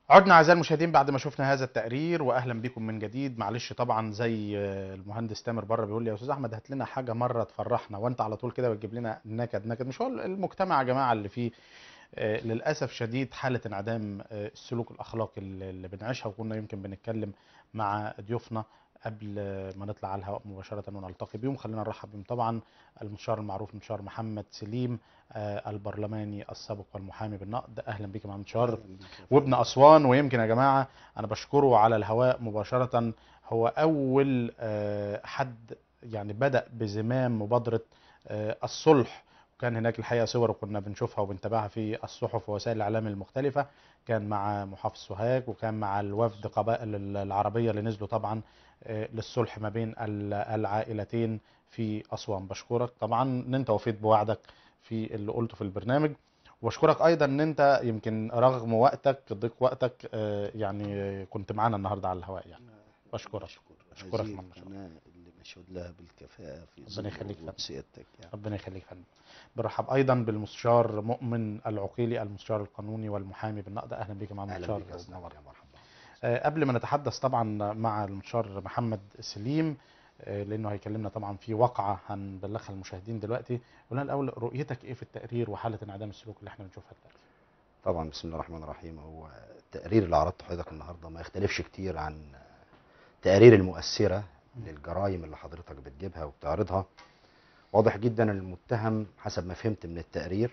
عدنا اعزائي المشاهدين بعد ما شفنا هذا التقرير واهلا بكم من جديد معلش طبعا زي المهندس تامر بره بيقول لي يا استاذ احمد هات لنا حاجه مره تفرحنا وانت على طول كده بتجيب لنا نكد نكد مش هو المجتمع يا جماعه اللي فيه آه، للاسف شديد حاله انعدام آه، السلوك الاخلاقي اللي اللي بنعيشها وكنا يمكن بنتكلم مع ضيوفنا قبل ما نطلع على الهواء مباشره ونلتقي بيهم خلينا نرحب بيهم طبعا المستشار المعروف المستشار محمد سليم آه، البرلماني السابق والمحامي بالنقد اهلا بك يا المستشار وابن اسوان ويمكن يا جماعه انا بشكره على الهواء مباشره هو اول آه، حد يعني بدا بزمام مبادره آه، الصلح وكان هناك الحقيقه صور كنا بنشوفها وبنتابعها في الصحف ووسائل الاعلام المختلفه كان مع محافظ سوهاج وكان مع الوفد قبائل العربيه اللي نزلوا طبعا آه، للصلح ما بين ال- العائلتين في اسوان بشكرك طبعا ان انت وفيت بوعدك في اللي قلته في البرنامج واشكرك ايضا ان انت يمكن رغم وقتك ضيق وقتك آه، يعني كنت معانا النهارده على الهواء يعني بشكرك أشكرك هذه من الله. القناة اللي مشهود لها بالكفاءة في ربنا ظل يخليك وجود فندم. سيادتك يعني ربنا يخليك يا فندم برحب ايضا بالمستشار مؤمن العقيلي المستشار القانوني والمحامي بالنقد اهلا بك مع أهلا المستشار بك يا أستاذ منور. يا مرحبا آه، قبل ما نتحدث طبعا مع المستشار محمد سليم آه، لانه هيكلمنا طبعا في واقعه هنبلغها للمشاهدين دلوقتي قلنا الاول رؤيتك ايه في التقرير وحاله انعدام السلوك اللي احنا بنشوفها دلوقتي طبعا بسم الله الرحمن الرحيم هو التقرير اللي عرضته حضرتك النهارده ما يختلفش كتير عن التقارير المؤثرة للجرائم اللي حضرتك بتجيبها وبتعرضها واضح جدا إن المتهم حسب ما فهمت من التقرير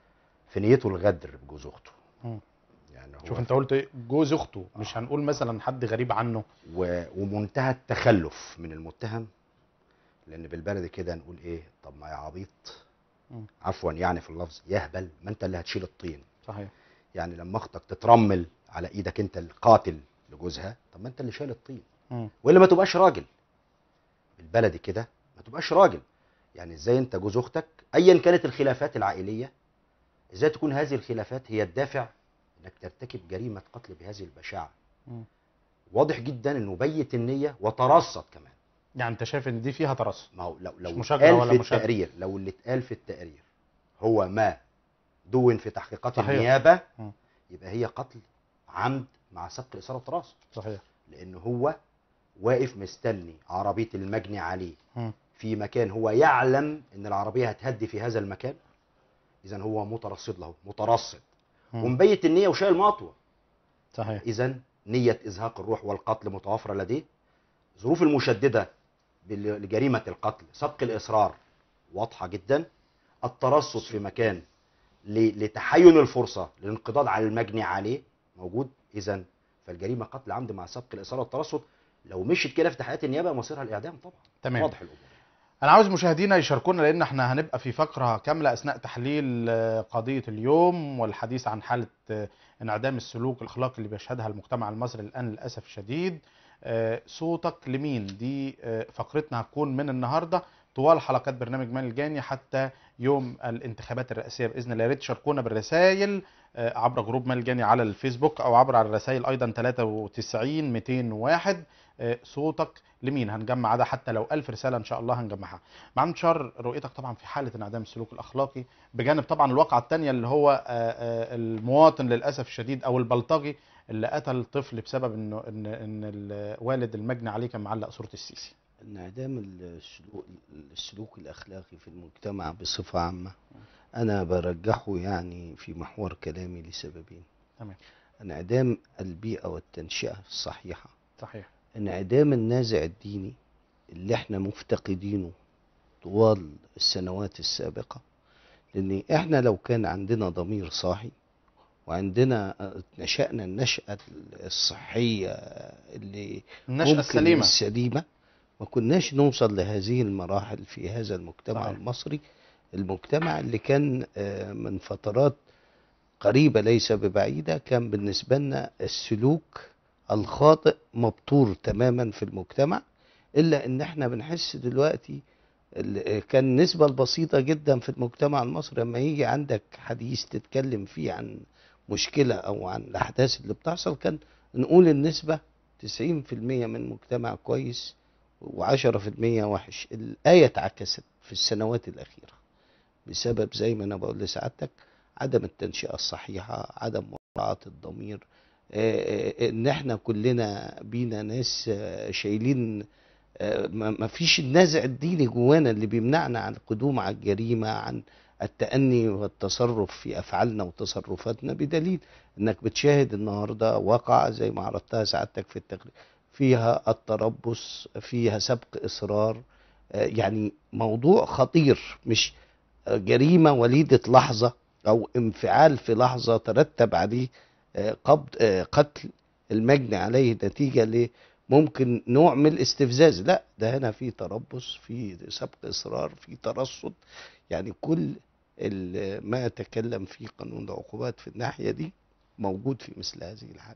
في نيته الغدر بجوز اخته مم. يعني هو شوف انت قلت إيه؟ جوز اخته مش هنقول مثلا حد غريب عنه و... ومنتهى التخلف من المتهم لان بالبلدي كده نقول ايه طب ما يا عبيط مم. عفوا يعني في اللفظ يهبل ما انت اللي هتشيل الطين صحيح يعني لما اختك تترمل على ايدك انت القاتل لجوزها طب ما انت اللي شايل الطين مم. والا ما تبقاش راجل بالبلدي كده ما تبقاش راجل يعني ازاي انت جوز اختك ايا كانت الخلافات العائليه ازاي تكون هذه الخلافات هي الدافع انك ترتكب جريمه قتل بهذه البشاعه مم. واضح جدا انه بيت النيه وترصد كمان يعني انت شايف ان دي فيها ترصد ما هو لو لو مش مشاجرة اتقال ولا في مشاجرة. التقرير لو اللي اتقال في التقرير هو ما دون في تحقيقات صحيح. النيابه مم. يبقى هي قتل عمد مع سبق الاثاره والتراصد صحيح لان هو واقف مستني عربيه المجني عليه مم. في مكان هو يعلم ان العربيه هتهدي في هذا المكان اذا هو مترصد له مترصد مم. ومبيت النيه وشايل مطوه صحيح اذا نيه ازهاق الروح والقتل متوافره لديه ظروف المشدده بال- لجريمه القتل سبق الاصرار واضحه جدا الترصد في مكان ل- لتحين الفرصه للانقضاض على المجني عليه موجود اذا فالجريمه قتل عمد مع سبق الاصرار والترصد لو مشيت كده في تحقيقات النيابه مصيرها الاعدام طبعا تمام واضح الامور انا عاوز مشاهدينا يشاركونا لان احنا هنبقى في فقره كامله اثناء تحليل آه، قضيه اليوم والحديث عن حاله آه، انعدام السلوك الاخلاقي اللي بيشهدها المجتمع المصري الان للاسف الشديد آه، صوتك لمين دي آه، فقرتنا هتكون من النهارده طوال حلقات برنامج مال الجاني حتى يوم الانتخابات الرئاسيه باذن الله يا ريت تشاركونا بالرسائل آه، عبر جروب مال الجاني على الفيسبوك او عبر على الرسائل ايضا 93 201 آه، صوتك لمين هنجمع ده حتى لو ألف رسالة إن شاء الله هنجمعها مع انتشار رؤيتك طبعا في حالة انعدام السلوك الأخلاقي بجانب طبعا الواقعة التانية اللي هو آه، آه، المواطن للأسف الشديد أو البلطجي اللي قتل طفل بسبب انه ان ان الوالد المجني عليه كان معلق صورة السيسي انعدام السلوك, السلوك الاخلاقي في المجتمع بصفه عامه انا برجحه يعني في محور كلامي لسببين تمام انعدام البيئه والتنشئه الصحيحه صحيح انعدام النازع الديني اللي احنا مفتقدينه طوال السنوات السابقه لان احنا لو كان عندنا ضمير صاحي وعندنا نشأنا النشأة الصحية اللي النشأة ممكن السليمة السليمة ما كناش نوصل لهذه المراحل في هذا المجتمع صحيح. المصري المجتمع اللي كان آه، من فترات قريبة ليس ببعيدة كان بالنسبة لنا السلوك الخاطئ مبتور تماما في المجتمع إلا إن احنا بنحس دلوقتي ال- كان النسبة البسيطة جدا في المجتمع المصري لما يجي عندك حديث تتكلم فيه عن مشكلة أو عن الأحداث اللي بتحصل كان نقول النسبة 90% من مجتمع كويس و10% وحش الآية اتعكست في السنوات الأخيرة بسبب زي ما أنا بقول لسعادتك عدم التنشئة الصحيحة عدم مراعاة الضمير آه، ان احنا كلنا بينا ناس آه، شايلين آه، ما ما فيش النازع الديني جوانا اللي بيمنعنا عن القدوم على الجريمة عن التأني والتصرف في أفعالنا وتصرفاتنا بدليل انك بتشاهد النهاردة واقعة زي ما عرضتها سعادتك في التقرير فيها التربص فيها سبق إصرار آه، يعني موضوع خطير مش آه، جريمة وليدة لحظة أو انفعال في لحظة ترتب عليه آه، قبض آه، قتل المجني عليه نتيجة ل ممكن نوع من الاستفزاز لا ده هنا في تربص في سبق إصرار في ترصد يعني كل ال- ما يتكلم فيه قانون العقوبات في الناحية دي موجود في مثل هذه الحالة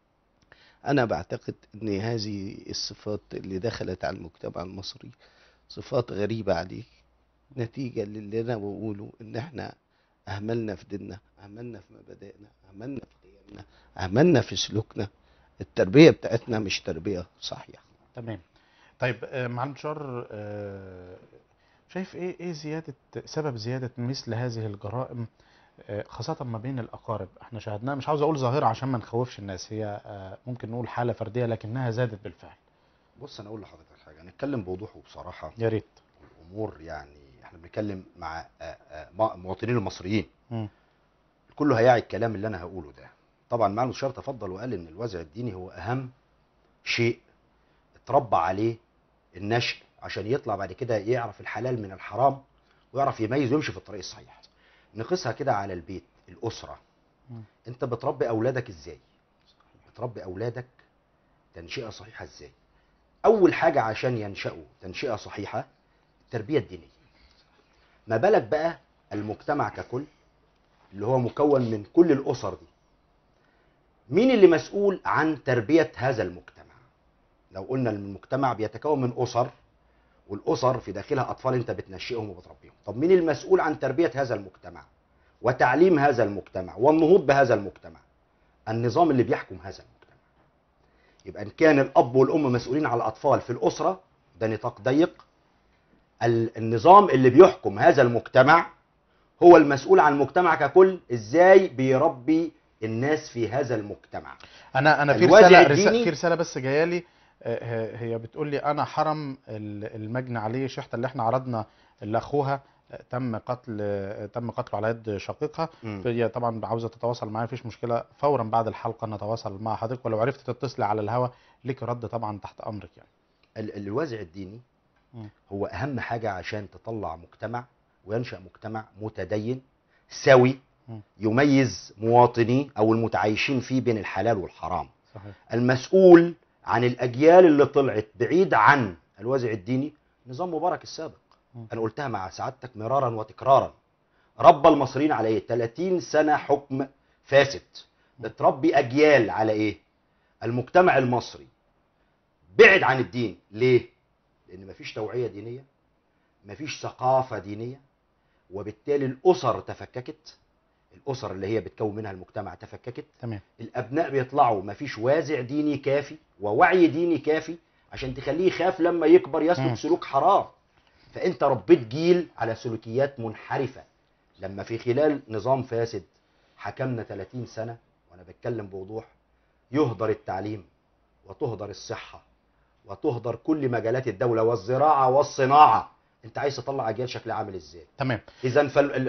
أنا بعتقد أن هذه الصفات اللي دخلت على المجتمع المصري صفات غريبة عليه نتيجة للي أنا بقوله إن إحنا أهملنا في ديننا أهملنا في مبادئنا أهملنا في قيمنا أهملنا في سلوكنا التربية بتاعتنا مش تربية صحيحة تمام طيب آه، معلم شار آه، شايف ايه ايه زياده سبب زياده مثل هذه الجرائم آه، خاصه ما بين الاقارب احنا شاهدناها مش عاوز اقول ظاهره عشان ما نخوفش الناس هي آه، ممكن نقول حاله فرديه لكنها زادت بالفعل بص انا اقول لحضرتك حاجه نتكلم بوضوح وبصراحه يا ريت الامور يعني احنا بنتكلم مع آه، آه، مع- مواطنين المصريين مم. كله هيعي الكلام اللي انا هقوله ده طبعا معالي المستشار تفضل وقال ان الوازع الديني هو اهم شيء اتربى عليه النشء عشان يطلع بعد كده يعرف الحلال من الحرام ويعرف يميز ويمشي في الطريق الصحيح نقيسها كده على البيت الاسره مم. انت بتربي اولادك ازاي بتربي اولادك تنشئه صحيحه ازاي اول حاجه عشان ينشأوا تنشئه صحيحه التربيه الدينيه ما بالك بقى المجتمع ككل اللي هو مكون من كل الاسر دي مين اللي مسؤول عن تربيه هذا المجتمع لو قلنا ان المجتمع بيتكون من اسر والاسر في داخلها اطفال انت بتنشئهم وبتربيهم طب مين المسؤول عن تربيه هذا المجتمع وتعليم هذا المجتمع والنهوض بهذا المجتمع النظام اللي بيحكم هذا المجتمع يبقى ان كان الاب والام مسؤولين على الاطفال في الاسره ده نطاق ضيق ال- النظام اللي بيحكم هذا المجتمع هو المسؤول عن المجتمع ككل ازاي بيربي الناس في هذا المجتمع انا انا في الوازع رساله رسا- الديني- في رساله بس جايه لي آه، هي بتقول لي انا حرم ال- المجني عليه شحته اللي احنا عرضنا اللي اخوها آه، تم قتل آه، تم قتله على يد شقيقها مم. هي طبعا عاوزه تتواصل معايا مفيش مشكله فورا بعد الحلقه نتواصل مع حضرتك ولو عرفت تتصلي على الهوا ليك رد طبعا تحت امرك يعني ال- الوازع الديني مم. هو اهم حاجه عشان تطلع مجتمع وينشا مجتمع متدين سوي مم. يميز مواطنيه او المتعايشين فيه بين الحلال والحرام صحيح المسؤول عن الاجيال اللي طلعت بعيد عن الوازع الديني نظام مبارك السابق مم. انا قلتها مع سعادتك مرارا وتكرارا ربى المصريين على ايه 30 سنه حكم فاسد بتربي اجيال على ايه المجتمع المصري بعد عن الدين ليه لان مفيش توعيه دينيه مفيش ثقافه دينيه وبالتالي الاسر تفككت الاسر اللي هي بتكون منها المجتمع تفككت تمام الابناء بيطلعوا مفيش وازع ديني كافي ووعي ديني كافي عشان تخليه يخاف لما يكبر مم. يسلك سلوك حرام فانت ربيت جيل على سلوكيات منحرفه لما في خلال نظام فاسد حكمنا 30 سنه وانا بتكلم بوضوح يهدر التعليم وتهدر الصحه وتهدر كل مجالات الدوله والزراعه والصناعه انت عايز تطلع اجيال شكلها عامل ازاي تمام اذا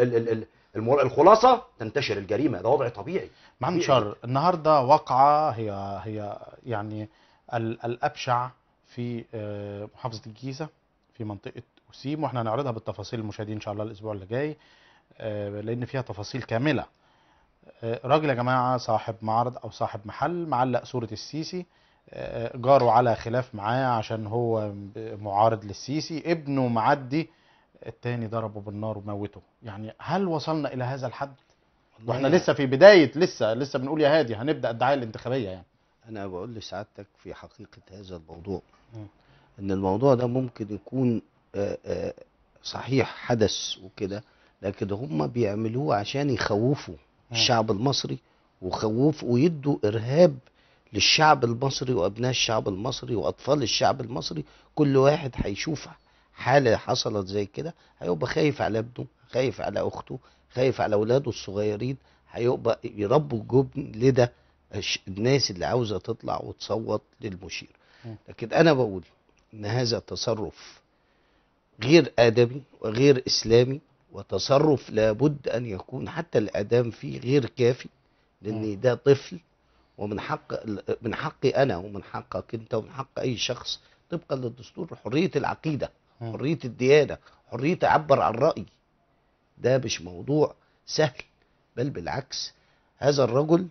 فالخلاصه تنتشر الجريمه ده وضع طبيعي معلم طبيعي شر النهارده واقعه هي هي يعني ال- الابشع في آه، محافظه الجيزه في منطقه وسيم واحنا هنعرضها بالتفاصيل للمشاهدين ان شاء الله الاسبوع اللي جاي آه، لان فيها تفاصيل كامله آه، راجل يا جماعه صاحب معرض او صاحب محل معلق صوره السيسي آه، جاره على خلاف معاه عشان هو معارض للسيسي ابنه معدي التاني ضربه بالنار وموته يعني هل وصلنا الى هذا الحد واحنا والله لسه في بدايه لسه لسه بنقول يا هادي هنبدا الدعايه الانتخابيه يعني انا بقول لسعادتك في حقيقة هذا الموضوع مم. ان الموضوع ده ممكن يكون آه، آه، صحيح حدث وكده لكن هم بيعملوه عشان يخوفوا مم. الشعب المصري وخوفوا ويدوا ارهاب للشعب المصري وابناء الشعب المصري واطفال الشعب المصري كل واحد هيشوف حالة حصلت زي كده هيبقى خايف على ابنه خايف على اخته خايف على اولاده الصغيرين هيبقى يربوا الجبن لدى الش- الناس اللي عاوزه تطلع وتصوت للمشير مم. لكن انا بقول ان هذا تصرف غير ادمي وغير اسلامي وتصرف لابد ان يكون حتى الاعدام فيه غير كافي لان ده طفل ومن حق من حقي انا ومن حقك انت ومن حق اي شخص طبقا للدستور حريه العقيده مم. حريه الديانه حريه تعبر عن راي ده مش موضوع سهل بل بالعكس هذا الرجل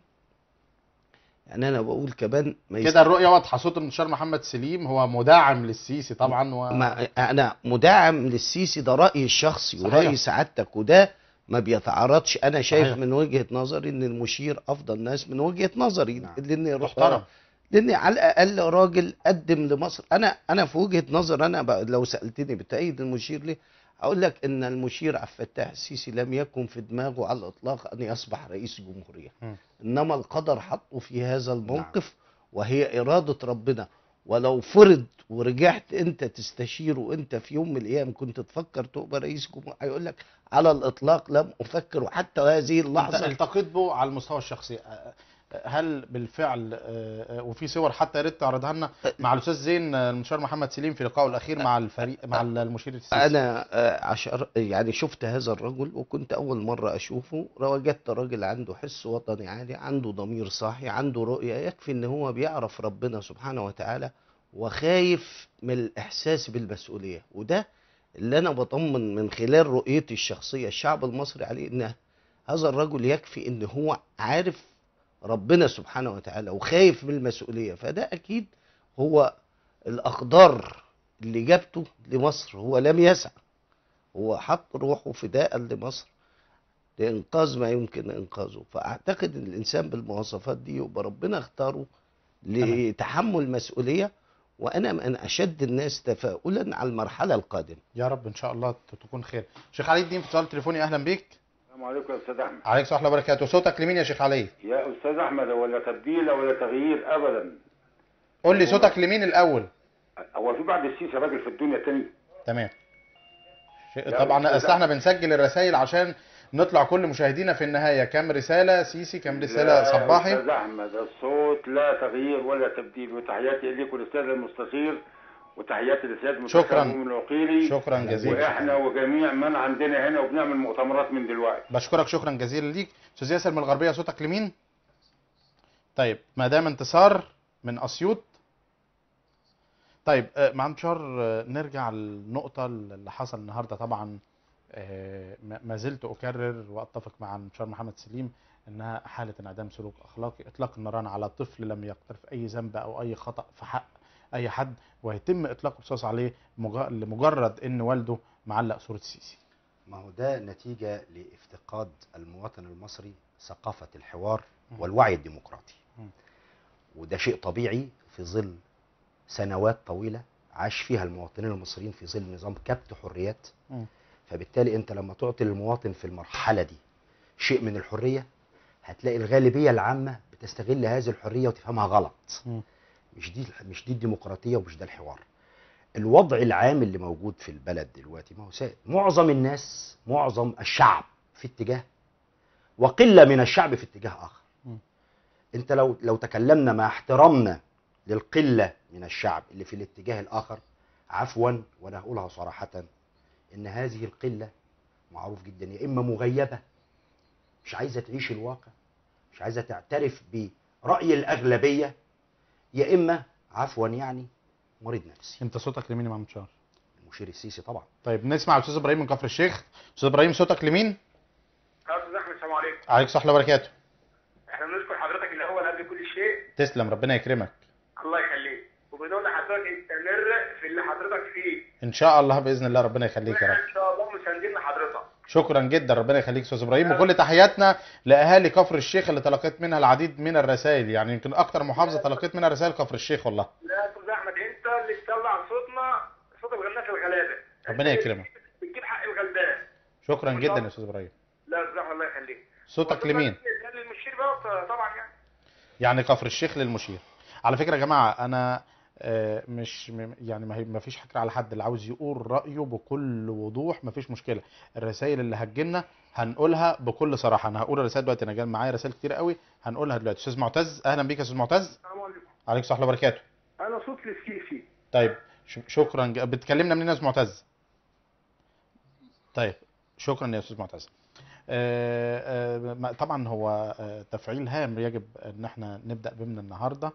يعني انا بقول كمان ما كده الرؤيه واضحه صوت المستشار محمد سليم هو مدعم للسيسي طبعا و... ما انا مدعم للسيسي ده رايي الشخصي صحيح. وراي سعادتك وده ما بيتعارضش انا شايف صحيح. من وجهه نظري ان المشير افضل ناس من وجهه نظري نعم. لان محترم لان على الاقل راجل قدم لمصر انا انا في وجهه نظر انا بقى لو سالتني بتأيد المشير ليه اقول لك ان المشير عبد الفتاح السيسي لم يكن في دماغه على الاطلاق ان يصبح رئيس جمهوريه مم. انما القدر حطه في هذا الموقف وهي اراده ربنا ولو فرض ورجعت انت تستشير وانت في يوم من الايام كنت تفكر تبقى رئيس جمهوريه هيقول لك على الاطلاق لم افكر وحتى هذه انت اللحظه التقيت به على المستوى الشخصي أه، هل بالفعل أه، أه، وفي صور حتى يا ريت تعرضها لنا مع الاستاذ زين أه، المستشار محمد سليم في لقائه الاخير مع الفريق مع المشير السيسي انا آه، عشر يعني شفت هذا الرجل وكنت اول مره اشوفه وجدت راجل عنده حس وطني عالي عنده ضمير صاحي عنده رؤيه يكفي ان هو بيعرف ربنا سبحانه وتعالى وخايف من الاحساس بالمسؤوليه وده اللي انا بطمن من خلال رؤيتي الشخصيه الشعب المصري عليه ان هذا الرجل يكفي ان هو عارف ربنا سبحانه وتعالى وخايف من المسؤوليه فده اكيد هو الاقدار اللي جابته لمصر هو لم يسعى هو حط روحه فداء لمصر لإنقاذ ما يمكن إنقاذه فأعتقد إن الإنسان بالمواصفات دي يبقى ربنا اختاره لتحمل مسؤولية وأنا من أشد الناس تفاؤلا على المرحلة القادمة يا رب ان شاء الله ت- تكون خير شيخ علي الدين في اتصال تليفوني اهلا بيك السلام عليكم يا استاذ احمد عليك صحة الله وبركاته صوتك لمين يا شيخ علي يا استاذ احمد ولا تبديل ولا تغيير ابدا قول لي صوتك لمين الاول هو في بعد السيسي راجل في الدنيا تاني تمام شيء- لا، طبعا أستاذ اصل احنا بنسجل الرسائل عشان نطلع كل مشاهدينا في النهايه كام رساله سيسي كام رساله لا يا صباحي استاذ احمد الصوت لا تغيير ولا تبديل وتحياتي اليك والاستاذ المستشير وتحياتي للسيد شكراً. من العقيلي شكرا جزيلا واحنا وجميع من عندنا هنا وبنعمل مؤتمرات من دلوقتي بشكرك شكرا جزيلا ليك استاذ ياسر من الغربيه صوتك لمين طيب مدام انتصار من اسيوط طيب آه، مع انتشار آه، نرجع للنقطه اللي حصل النهارده طبعا آه، ما ما زلت اكرر واتفق مع انتشار محمد سليم انها حاله انعدام سلوك اخلاقي اطلاق النيران على طفل لم يقترف اي ذنب او اي خطا في حق اي حد ويتم اطلاق الرصاص عليه مج- لمجرد ان والده معلق صوره السيسي ما هو ده نتيجة لافتقاد المواطن المصري ثقافة الحوار مم. والوعي الديمقراطي مم. وده شيء طبيعي في ظل سنوات طويلة عاش فيها المواطنين المصريين في ظل نظام كبت حريات مم. فبالتالي انت لما تعطي للمواطن في المرحلة دي شيء من الحرية هتلاقي الغالبية العامة بتستغل هذه الحرية وتفهمها غلط مم. مش دي مش دي الديمقراطيه ومش ده الحوار الوضع العام اللي موجود في البلد دلوقتي ما هو سائد معظم الناس معظم الشعب في اتجاه وقله من الشعب في اتجاه اخر مم. انت لو لو تكلمنا مع احترامنا للقله من الشعب اللي في الاتجاه الاخر عفوا وانا هقولها صراحه ان هذه القله معروف جدا يا اما مغيبه مش عايزه تعيش الواقع مش عايزه تعترف براي الاغلبيه يا اما عفوا يعني مريض نفسي انت صوتك لمين يا معلم انتشار المشير السيسي طبعا طيب نسمع الاستاذ ابراهيم من كفر الشيخ استاذ ابراهيم صوتك لمين يا استاذ احمد السلام عليكم عليك صحه الله وبركاته احنا بنشكر حضرتك الاول قبل كل شيء تسلم ربنا يكرمك الله يخليك وبنقول لحضرتك استمر في اللي حضرتك فيه ان شاء الله باذن الله ربنا يخليك يا واحنا رب ان شاء الله مساندين لحضرتك شكرا جدا ربنا يخليك استاذ ابراهيم وكل تحياتنا لاهالي كفر الشيخ اللي تلقيت منها العديد من الرسائل يعني يمكن اكتر محافظه تلقيت منها رسائل كفر الشيخ والله لا يا استاذ احمد انت اللي تطلع صوتنا صوت الغناء في الغلابه ربنا أنت يكرمك. بتجيب حق الغلبان شكرا جدا يا استاذ ابراهيم لا يا استاذ احمد الله يخليك صوتك لمين ده للمشير بقى طبعا يعني يعني كفر الشيخ للمشير على فكره يا جماعه انا آه، مش م- يعني ما هي- ما فيش حكر على حد اللي عاوز يقول رايه بكل وضوح ما فيش مشكله الرسائل اللي هتجيلنا هنقولها بكل صراحه انا هقول الرسائل دلوقتي انا جاي معايا رسائل كتير قوي هنقولها دلوقتي استاذ معتز اهلا بيك يا استاذ معتز السلام عليكم عليكم السلام ورحمه الله وبركاته انا صوت السكيفي طيب ش- شكرا ج- بتكلمنا منين يا استاذ معتز طيب شكرا يا استاذ معتز آه، آه، ما- طبعا هو آه، تفعيل هام يجب ان احنا نبدا بيه من النهارده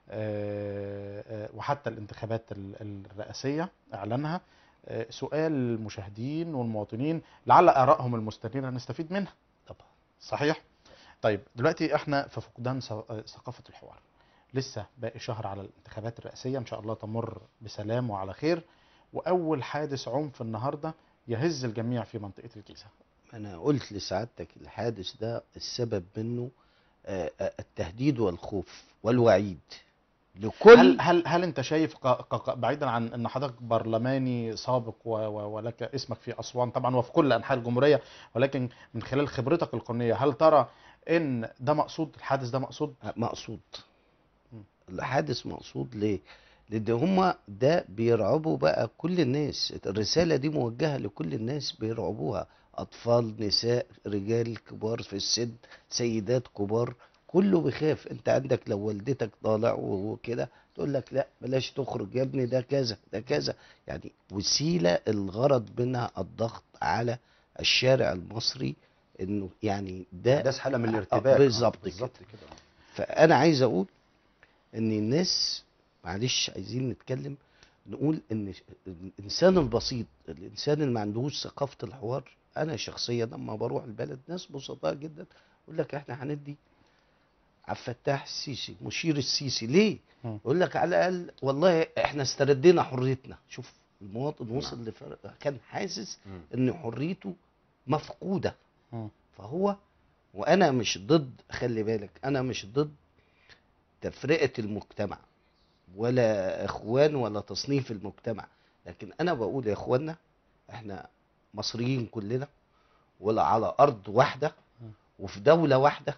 آه، آه، وحتى الانتخابات ال- الرئاسيه اعلانها آه، سؤال المشاهدين والمواطنين لعل ارائهم المستنيره نستفيد منها طبعا صحيح طيب دلوقتي احنا في فقدان ث- ثقافه الحوار لسه باقي شهر على الانتخابات الرئاسيه ان شاء الله تمر بسلام وعلى خير واول حادث عنف النهارده يهز الجميع في منطقه الجيزه انا قلت لسعادتك الحادث ده السبب منه آه، آه، التهديد والخوف والوعيد لكل هل هل هل انت شايف ق- ق- ق- بعيدا عن ان حضرتك برلماني سابق و- و- ولك اسمك في اسوان طبعا وفي كل انحاء الجمهوريه ولكن من خلال خبرتك القانونيه هل ترى ان ده مقصود الحادث ده مقصود مقصود مم. الحادث مقصود ليه لان هما ده بيرعبوا بقى كل الناس الرسالة دي موجهة لكل الناس بيرعبوها اطفال نساء رجال كبار في السن سيدات كبار كله بيخاف انت عندك لو والدتك طالع و- وكده تقول لك لا بلاش تخرج يا ابني ده كذا ده كذا يعني وسيلة الغرض منها الضغط على الشارع المصري انه يعني ده احداث حاله من آه، الارتباك بالظبط كده. بالظبط كده فانا عايز اقول ان الناس معلش عايزين نتكلم نقول ان الانسان البسيط الانسان اللي ما عندهوش ثقافه الحوار انا شخصيا لما بروح البلد ناس بسطاء جدا يقول لك احنا هندي عبد الفتاح السيسي مشير السيسي ليه؟ مم. يقول لك على الاقل والله احنا استردينا حريتنا شوف المواطن وصل لفرق كان حاسس مم. ان حريته مفقوده مم. فهو وانا مش ضد خلي بالك انا مش ضد تفرقه المجتمع ولا اخوان ولا تصنيف المجتمع لكن انا بقول يا اخوانا احنا مصريين كلنا ولا على ارض واحده وفي دوله واحده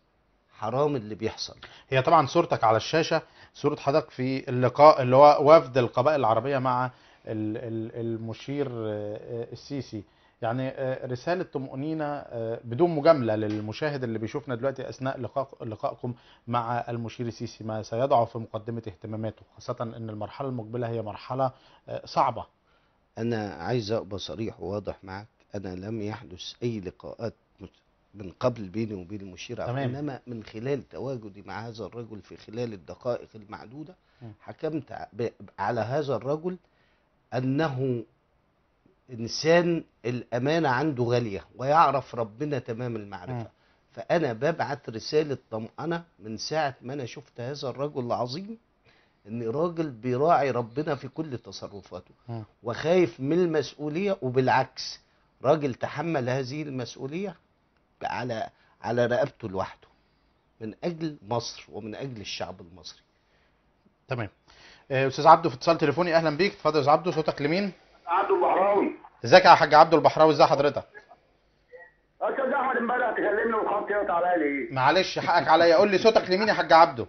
حرام اللي بيحصل هي طبعا صورتك على الشاشه صوره حضرتك في اللقاء اللي هو وفد القبائل العربيه مع ال- ال- المشير آه، آه، السيسي يعني آه، رساله طمانينه آه، بدون مجامله للمشاهد اللي بيشوفنا دلوقتي اثناء لقاء لقائكم مع المشير السيسي ما سيضع في مقدمه اهتماماته خاصه ان المرحله المقبله هي مرحله آه، صعبه انا عايز ابقى صريح وواضح معك انا لم يحدث اي لقاءات مت- من قبل بيني وبين المشير عبد تمام. انما من خلال تواجدي مع هذا الرجل في خلال الدقائق المعدوده م. حكمت ع- ب- على هذا الرجل انه انسان الامانه عنده غاليه ويعرف ربنا تمام م. المعرفه فانا ببعت رساله طمأنه من ساعه ما انا شفت هذا الرجل العظيم ان راجل بيراعي ربنا في كل تصرفاته م. وخايف من المسؤوليه وبالعكس راجل تحمل هذه المسؤوليه على على رقبته لوحده من اجل مصر ومن اجل الشعب المصري تمام آه، استاذ عبده في اتصال تليفوني اهلا بيك اتفضل يا استاذ عبده صوتك لمين عبد البحراوي ازيك يا حاج عبده البحراوي ازي حضرتك استاذ احمد امبارح تكلمني وخط يقطع عليا ليه؟ معلش حقك عليا قول لي صوتك لمين يا حاج عبده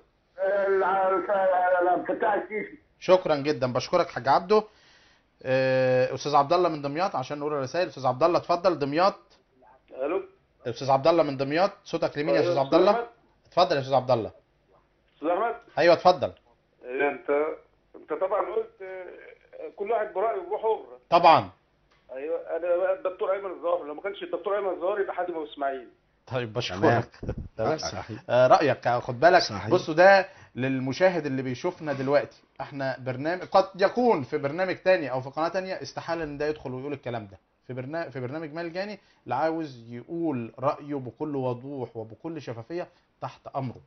فتاح السيسي شكرا جدا بشكرك حاج عبده آه، استاذ عبد الله من دمياط عشان نقول الرسائل استاذ عبد الله اتفضل دمياط الو استاذ عبد الله من دمياط صوتك لمين يا استاذ عبد الله اتفضل يا استاذ عبد الله استاذ احمد ايوه اتفضل انت انت طبعا قلت آه، كل واحد برايه وحر طبعا ايوه انا الدكتور ايمن الظاهر لو ما كانش الدكتور ايمن الظاهر يبقى حازم ابو اسماعيل طيب تمام. بشكرك تمام صحيح آه، رايك خد بالك صحيح. بصوا ده للمشاهد اللي بيشوفنا دلوقتي احنا برنامج قد يكون في برنامج تاني او في قناه تانية استحاله ان ده يدخل ويقول الكلام ده في برنامج في برنامج مالجاني اللي عاوز يقول رايه بكل وضوح وبكل شفافيه تحت امره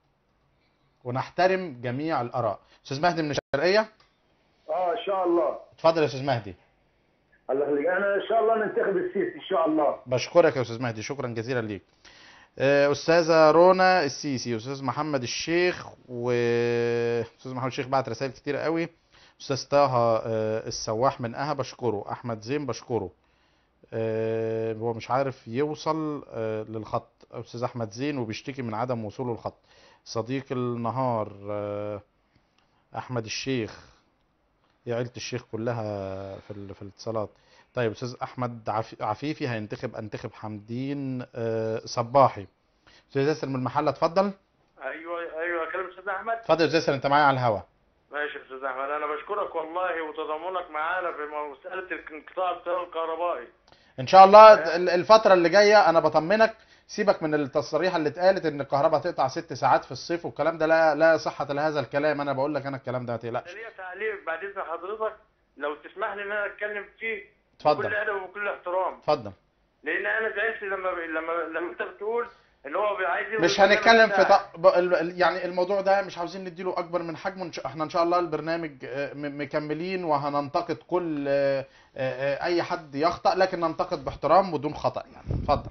ونحترم جميع الاراء استاذ مهدي من الشرقيه اه ان شاء الله اتفضل يا استاذ مهدي الله يخليك انا ان شاء الله ننتخب السيسي ان شاء الله بشكرك يا استاذ مهدي شكرا جزيلا ليك آه، استاذه رونا السيسي استاذ محمد الشيخ واستاذ محمد الشيخ بعت رسائل كتير قوي استاذ طه آه، السواح من اها بشكره احمد زين بشكره آه، هو مش عارف يوصل آه، للخط استاذ احمد زين وبيشتكي من عدم وصوله للخط صديق النهار آه، احمد الشيخ يا عيلة الشيخ كلها في ال... في الاتصالات طيب استاذ احمد عف... عفيفي هينتخب انتخب حمدين آه، صباحي استاذ ياسر من المحله اتفضل ايوه ايوه اكلم استاذ احمد اتفضل يا استاذ ياسر انت معايا على الهوا ماشي يا استاذ احمد انا بشكرك والله وتضامنك معانا في مساله انقطاع التيار الكهربائي ان شاء الله ال- الفتره اللي جايه انا بطمنك سيبك من التصريح اللي اتقالت ان الكهرباء هتقطع ست ساعات في الصيف والكلام ده لا لا صحه لهذا الكلام انا بقول لك انا الكلام ده ما تقلقش ليا تعليق بعد اذن حضرتك لو تسمح لي ان انا اتكلم فيه اتفضل. بكل ادب وبكل احترام اتفضل لان انا زعلت لما لما لما انت بتقول ان هو عايز يلغي مش البرنامج هنتكلم في بتاعك. ط... ب- ال- يعني الموضوع ده مش عاوزين نديله اكبر من حجمه إن شاء- احنا ان شاء الله البرنامج آه، م- مكملين وهننتقد كل آه، آه، آه، اي حد يخطأ لكن ننتقد باحترام بدون خطأ يعني اتفضل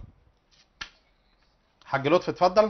حاج لطفي اتفضل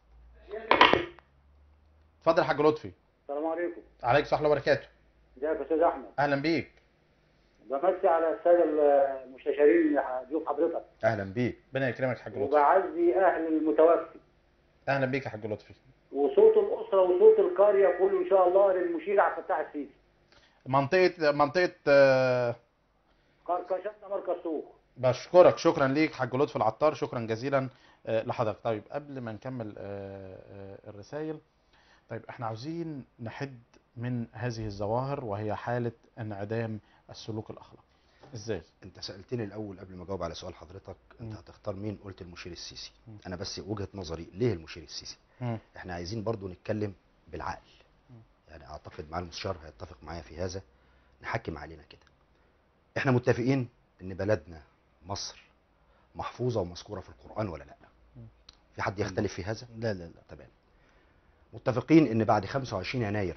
اتفضل يا حاج لطفي السلام عليكم عليك الصحة وبركاته ازيك يا استاذ احمد اهلا بيك بمسي على الساده المستشارين ضيوف حضرتك اهلا بيك ربنا يكرمك يا حاج لطفي وبعزي اهل المتوفي اهلا بيك يا حاج لطفي وصوت الاسره وصوت القريه كله ان شاء الله للمشير عبد الفتاح السيسي منطقة منطقة آه، قرقشتنا مركز سوق بشكرك شكرا ليك حاج لطفي العطار شكرا جزيلا آه، لحضرتك طيب قبل ما نكمل آه، آه، الرسائل طيب احنا عاوزين نحد من هذه الظواهر وهي حالة انعدام السلوك الاخلاقي ازاي انت سالتني الاول قبل ما اجاوب على سؤال حضرتك انت مم. هتختار مين قلت المشير السيسي مم. انا بس وجهه نظري ليه المشير السيسي مم. احنا عايزين برضو نتكلم بالعقل يعني اعتقد مع المستشار هيتفق معايا في هذا نحكم علينا كده احنا متفقين ان بلدنا مصر محفوظه ومذكوره في القران ولا لا في حد يختلف في هذا لا لا لا تمام متفقين ان بعد 25 يناير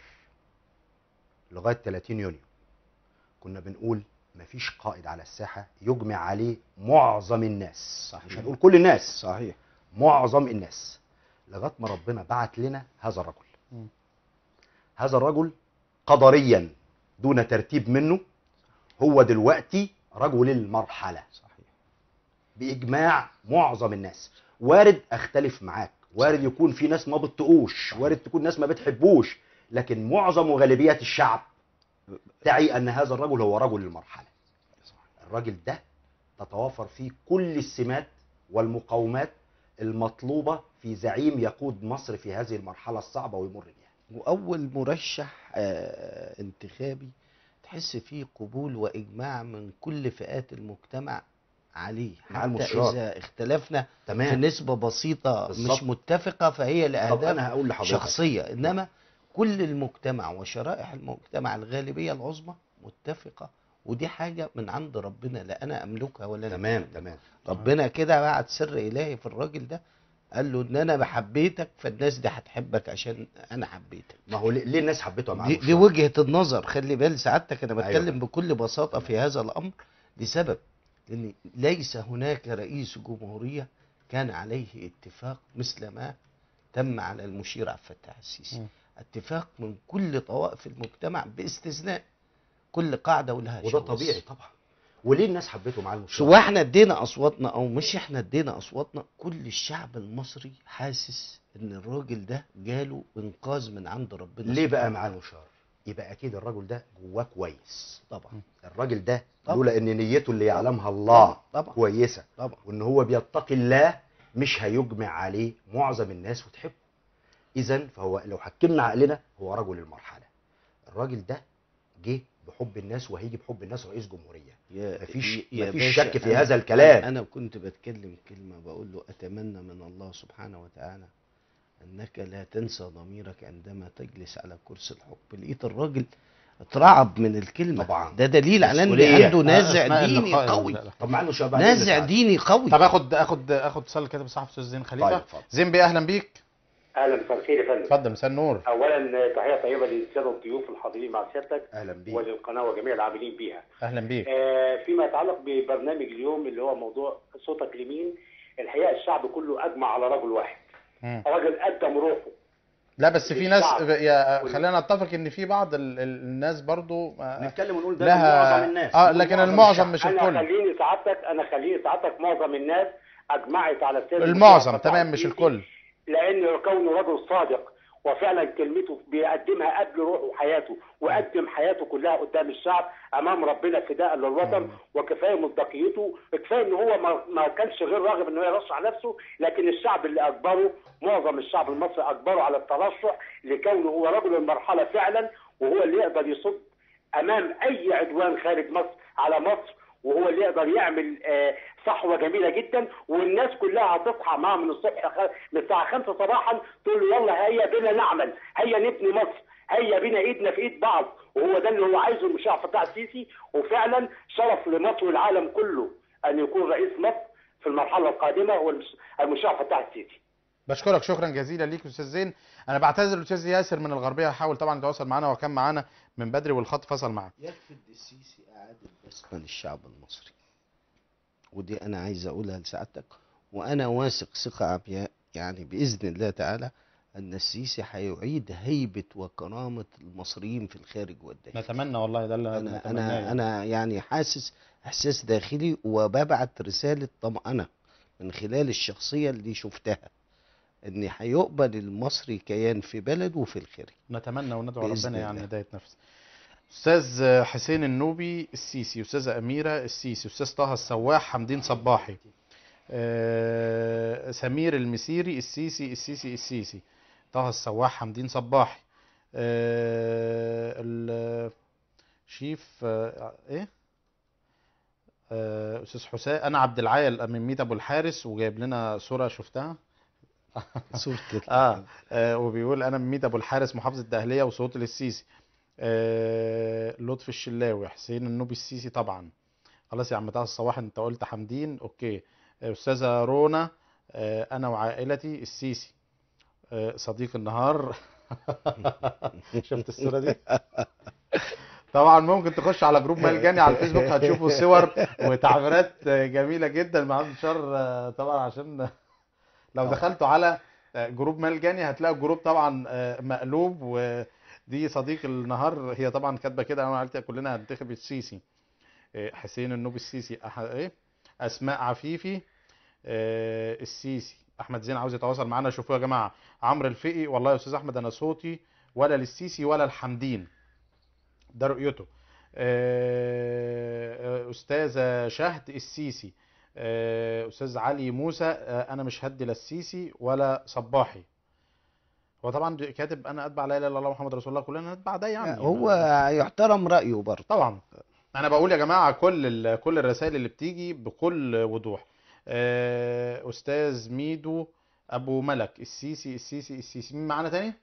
لغايه 30 يونيو كنا بنقول مفيش قائد على الساحه يجمع عليه معظم الناس صحيح. مش هنقول كل الناس صحيح معظم الناس لغايه ما ربنا بعت لنا هذا الرجل مم. هذا الرجل قدريا دون ترتيب منه هو دلوقتي رجل المرحله صحيح باجماع معظم الناس وارد اختلف معاك وارد يكون في ناس ما بتطقوش وارد تكون ناس ما بتحبوش لكن معظم وغالبيه الشعب تعي ان هذا الرجل هو رجل المرحله الراجل ده تتوافر فيه كل السمات والمقومات المطلوبه في زعيم يقود مصر في هذه المرحله الصعبه ويمر بها واول مرشح آه، انتخابي تحس فيه قبول واجماع من كل فئات المجتمع عليه مع حتى المستشار. اذا اختلفنا في تمام نسبة بسيطة بالظبط. مش متفقة فهي طب لأهداف انا هقول لحضرتك شخصية إنما كل المجتمع وشرائح المجتمع الغالبية العظمى متفقة ودي حاجة من عند ربنا لا أنا أملكها ولا أنا تمام أملكها. تمام ربنا كده بعت سر إلهي في الراجل ده قال له إن أنا بحبيتك فالناس دي هتحبك عشان أنا حبيتك ما هو ليه ليه الناس حبته يا معلم دي, دي وجهة النظر خلي بال سعادتك أنا بتكلم أيوة. بكل بساطة في هذا الأمر لسبب لأن ليس هناك رئيس جمهورية كان عليه اتفاق مثل ما تم على المشير عبد الفتاح السيسي مم. اتفاق من كل طوائف المجتمع باستثناء كل قاعدة ولها وده شواذ. طبيعي طبعا وليه الناس حبته مع المشروع سواء احنا ادينا اصواتنا او مش احنا ادينا اصواتنا كل الشعب المصري حاسس ان الراجل ده جاله انقاذ من عند ربنا ليه بقى سبحانه مع المشار يبقى اكيد الراجل ده جواه كويس طبعا الراجل ده طبعا. لولا ان نيته اللي يعلمها الله طبعا كويسه طبعا وان هو بيتقي الله مش هيجمع عليه معظم الناس وتحبه اذا فهو لو حكمنا عقلنا هو رجل المرحله الراجل ده جه بحب الناس وهيجي بحب الناس رئيس جمهوريه يا مفيش يا مفيش باشا، شك في أنا- هذا الكلام انا كنت بتكلم كلمه بقول له اتمنى من الله سبحانه وتعالى انك لا تنسى ضميرك عندما تجلس على كرسي الحكم لقيت الراجل اترعب من الكلمه طبعا. ده دليل على ان مسؤولية. عنده نازع أسماء ديني اللقاء قوي ال- طب مع المشار بعد نازع إذن ديني قوي طب اخد اخد اخد اتصال الكاتب الصحفي استاذ زين خليفه طيب، اتفضل. زين بيه اهلا بيك اهلا مساء الخير يا فندم اتفضل مساء النور اولا تحيه طيبه للساده الضيوف الحاضرين مع سيادتك اهلا بيك وللقناه وجميع العاملين بيها اهلا بيك آه، فيما يتعلق ببرنامج اليوم اللي هو موضوع صوتك لمين الحقيقه الشعب كله اجمع على رجل واحد مم. راجل قدم روحه لا بس في ناس الشعب. يا وال- خلينا نتفق ان في بعض ال- ال- الناس برضو آه، نتكلم ونقول ده لها معظم الناس اه نقول لكن معظم المعظم الشعب. مش انا الكل خليني سعادتك انا خليني سعادتك معظم الناس اجمعت على السيد المعظم المشير تمام مش السيسي الكل لان كونه رجل صادق وفعلا كلمته بيقدمها قبل روحه وحياته وقدم حياته كلها قدام الشعب امام ربنا فداء للوطن وكفايه مصداقيته كفايه ان هو ما, ما كانش غير راغب ان هو يرشح نفسه لكن الشعب اللي اجبره معظم الشعب المصري اجبره على الترشح لكونه هو رجل المرحله فعلا وهو اللي يقدر يصد امام اي عدوان خارج مصر على مصر وهو اللي يقدر يعمل آه، صحوه جميله جدا والناس كلها هتصحى معاه من الصبح خ- من الساعه 5 صباحا تقول له يلا هيا بنا نعمل هيا نبني مصر هيا بنا ايدنا في ايد بعض وهو ده اللي هو عايزه المشاع فتح السيسي وفعلا شرف لمصر والعالم كله ان يكون رئيس مصر في المرحله القادمه هو المش- المشاع فتح السيسي بشكرك شكرا جزيلا ليك استاذ زين انا بعتذر الاستاذ ياسر من الغربيه هحاول طبعا يتواصل معانا وكان معانا من بدري والخط فصل معاه يكفي ان السيسي اعاد البسمه للشعب المصري ودي انا عايز اقولها لسعادتك وانا واثق ثقه عمياء يعني باذن الله تعالى ان السيسي هيعيد هيبه وكرامه المصريين في الخارج والداخل نتمنى والله ده اللي انا نتمناه انا انا يعني حاسس احساس داخلي وببعت رساله طمأنه من خلال الشخصيه اللي شفتها ان هيقبل المصري كيان في بلده وفي الخارج نتمنى وندعو بإذن ربنا يعني الله. هدايه نفس استاذ حسين النوبي السيسي استاذه اميره السيسي استاذ طه السواح حمدين صباحي آه، سمير المسيري السيسي السيسي السيسي طه السواح حمدين صباحي آه، ال- شيف آه، ايه آه، استاذ حسام انا عبد العال من ميت ابو الحارس وجايب لنا صوره شفتها صورة اه, آه وبيقول انا من ميت ابو الحارس محافظه الدهليه وصوت للسيسي آه لطفي الشلاوي حسين النوبي السيسي طبعا خلاص يا عم طه الصواح انت قلت حمدين اوكي آه، استاذه رونا آه انا وعائلتي السيسي آه صديق النهار شفت الصوره دي طبعا ممكن تخش على جروب ملجاني على الفيسبوك هتشوفوا صور وتعبيرات آه، جميله جدا مع انتشار آه، طبعا عشان لو دخلتوا على آه، جروب ملجاني هتلاقوا الجروب طبعا آه، مقلوب ودي صديق النهار هي طبعا كاتبه كده انا وعيلتي كلنا هننتخب السيسي آه، حسين النوبي السيسي أح... ايه اسماء عفيفي آه، السيسي احمد زين عاوز يتواصل معانا شوفوا يا جماعه عمرو الفقي والله يا استاذ احمد انا صوتي ولا للسيسي ولا الحمدين ده رؤيته آه، آه، استاذه شهد السيسي آه، استاذ علي موسى آه، انا مش هدي لا السيسي ولا صباحي هو طبعا كاتب انا اتبع لا اله الا الله محمد رسول الله كلنا نتبع ده يعني هو يحترم رأيه برضه طبعا انا بقول يا جماعه كل ال- كل الرسائل اللي بتيجي بكل وضوح آه، استاذ ميدو ابو ملك السيسي السيسي السيسي مين معانا تاني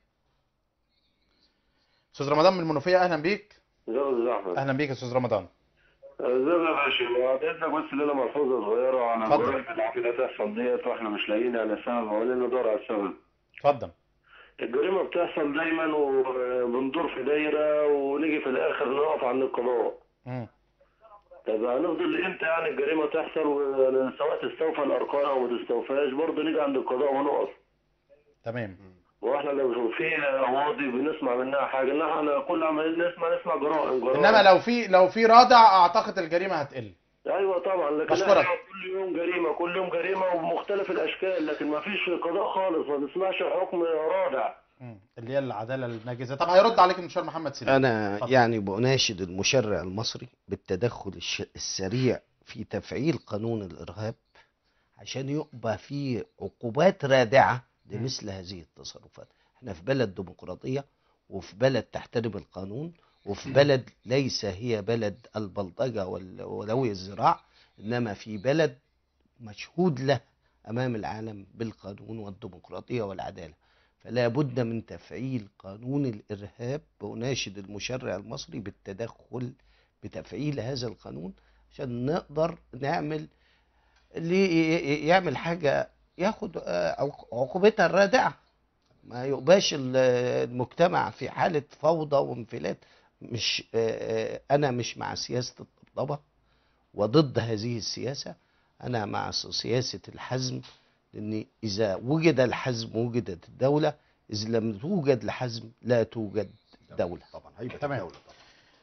استاذ رمضان من المنوفيه اهلا بيك ازيك يا استاذ احمد اهلا بيك يا استاذ رمضان ازيك يا باشا بعد اذنك بس لنا ملحوظه صغيره عن اتفضل. الجرائم العقيده تحصل ديت واحنا مش لاقيين على السبب ولا ندور على السبب اتفضل الجريمه بتحصل دايما وبندور في دايره ونيجي في الاخر نقف عند القضاء مم. طب هنفضل امتى يعني الجريمه تحصل وسواء تستوفى الارقام او ما تستوفاش برضه نيجي عند القضاء ونقف تمام واحنا لو في قواضي بنسمع منها حاجه ان احنا كل ما نسمع نسمع جرائم جرائم انما لو في لو في رادع اعتقد الجريمه هتقل ايوه طبعا لكن أشكرك. احنا كل يوم جريمه كل يوم جريمه وبمختلف الاشكال لكن ما فيش قضاء خالص ما بنسمعش حكم رادع مم. اللي هي العداله الناجزه طب هيرد عليك المستشار محمد سليم انا اتفضل. يعني بناشد المشرع المصري بالتدخل الش- السريع في تفعيل قانون الارهاب عشان يبقى في عقوبات رادعه لمثل هذه التصرفات احنا في بلد ديمقراطيه وفي بلد تحترم القانون وفي بلد ليس هي بلد البلطجه وال- ولوي الزراع انما في بلد مشهود له امام العالم بالقانون والديمقراطيه والعداله فلا بد من تفعيل قانون الإرهاب وأناشد المشرع المصري بالتدخل بتفعيل هذا القانون عشان نقدر نعمل اللي ي- ي- يعمل حاجة ياخد آه، عق- عقوبتها الرادعة ما يبقاش ال- المجتمع في حالة فوضى وانفلات مش آه، آه، أنا مش مع سياسة الطبطبة وضد هذه السياسة أنا مع سياسة الحزم لأن إذا وجد الحزم وجدت الدولة إذا لم توجد الحزم لا توجد دولة طبعا هيبه تمام. الدوله طبعا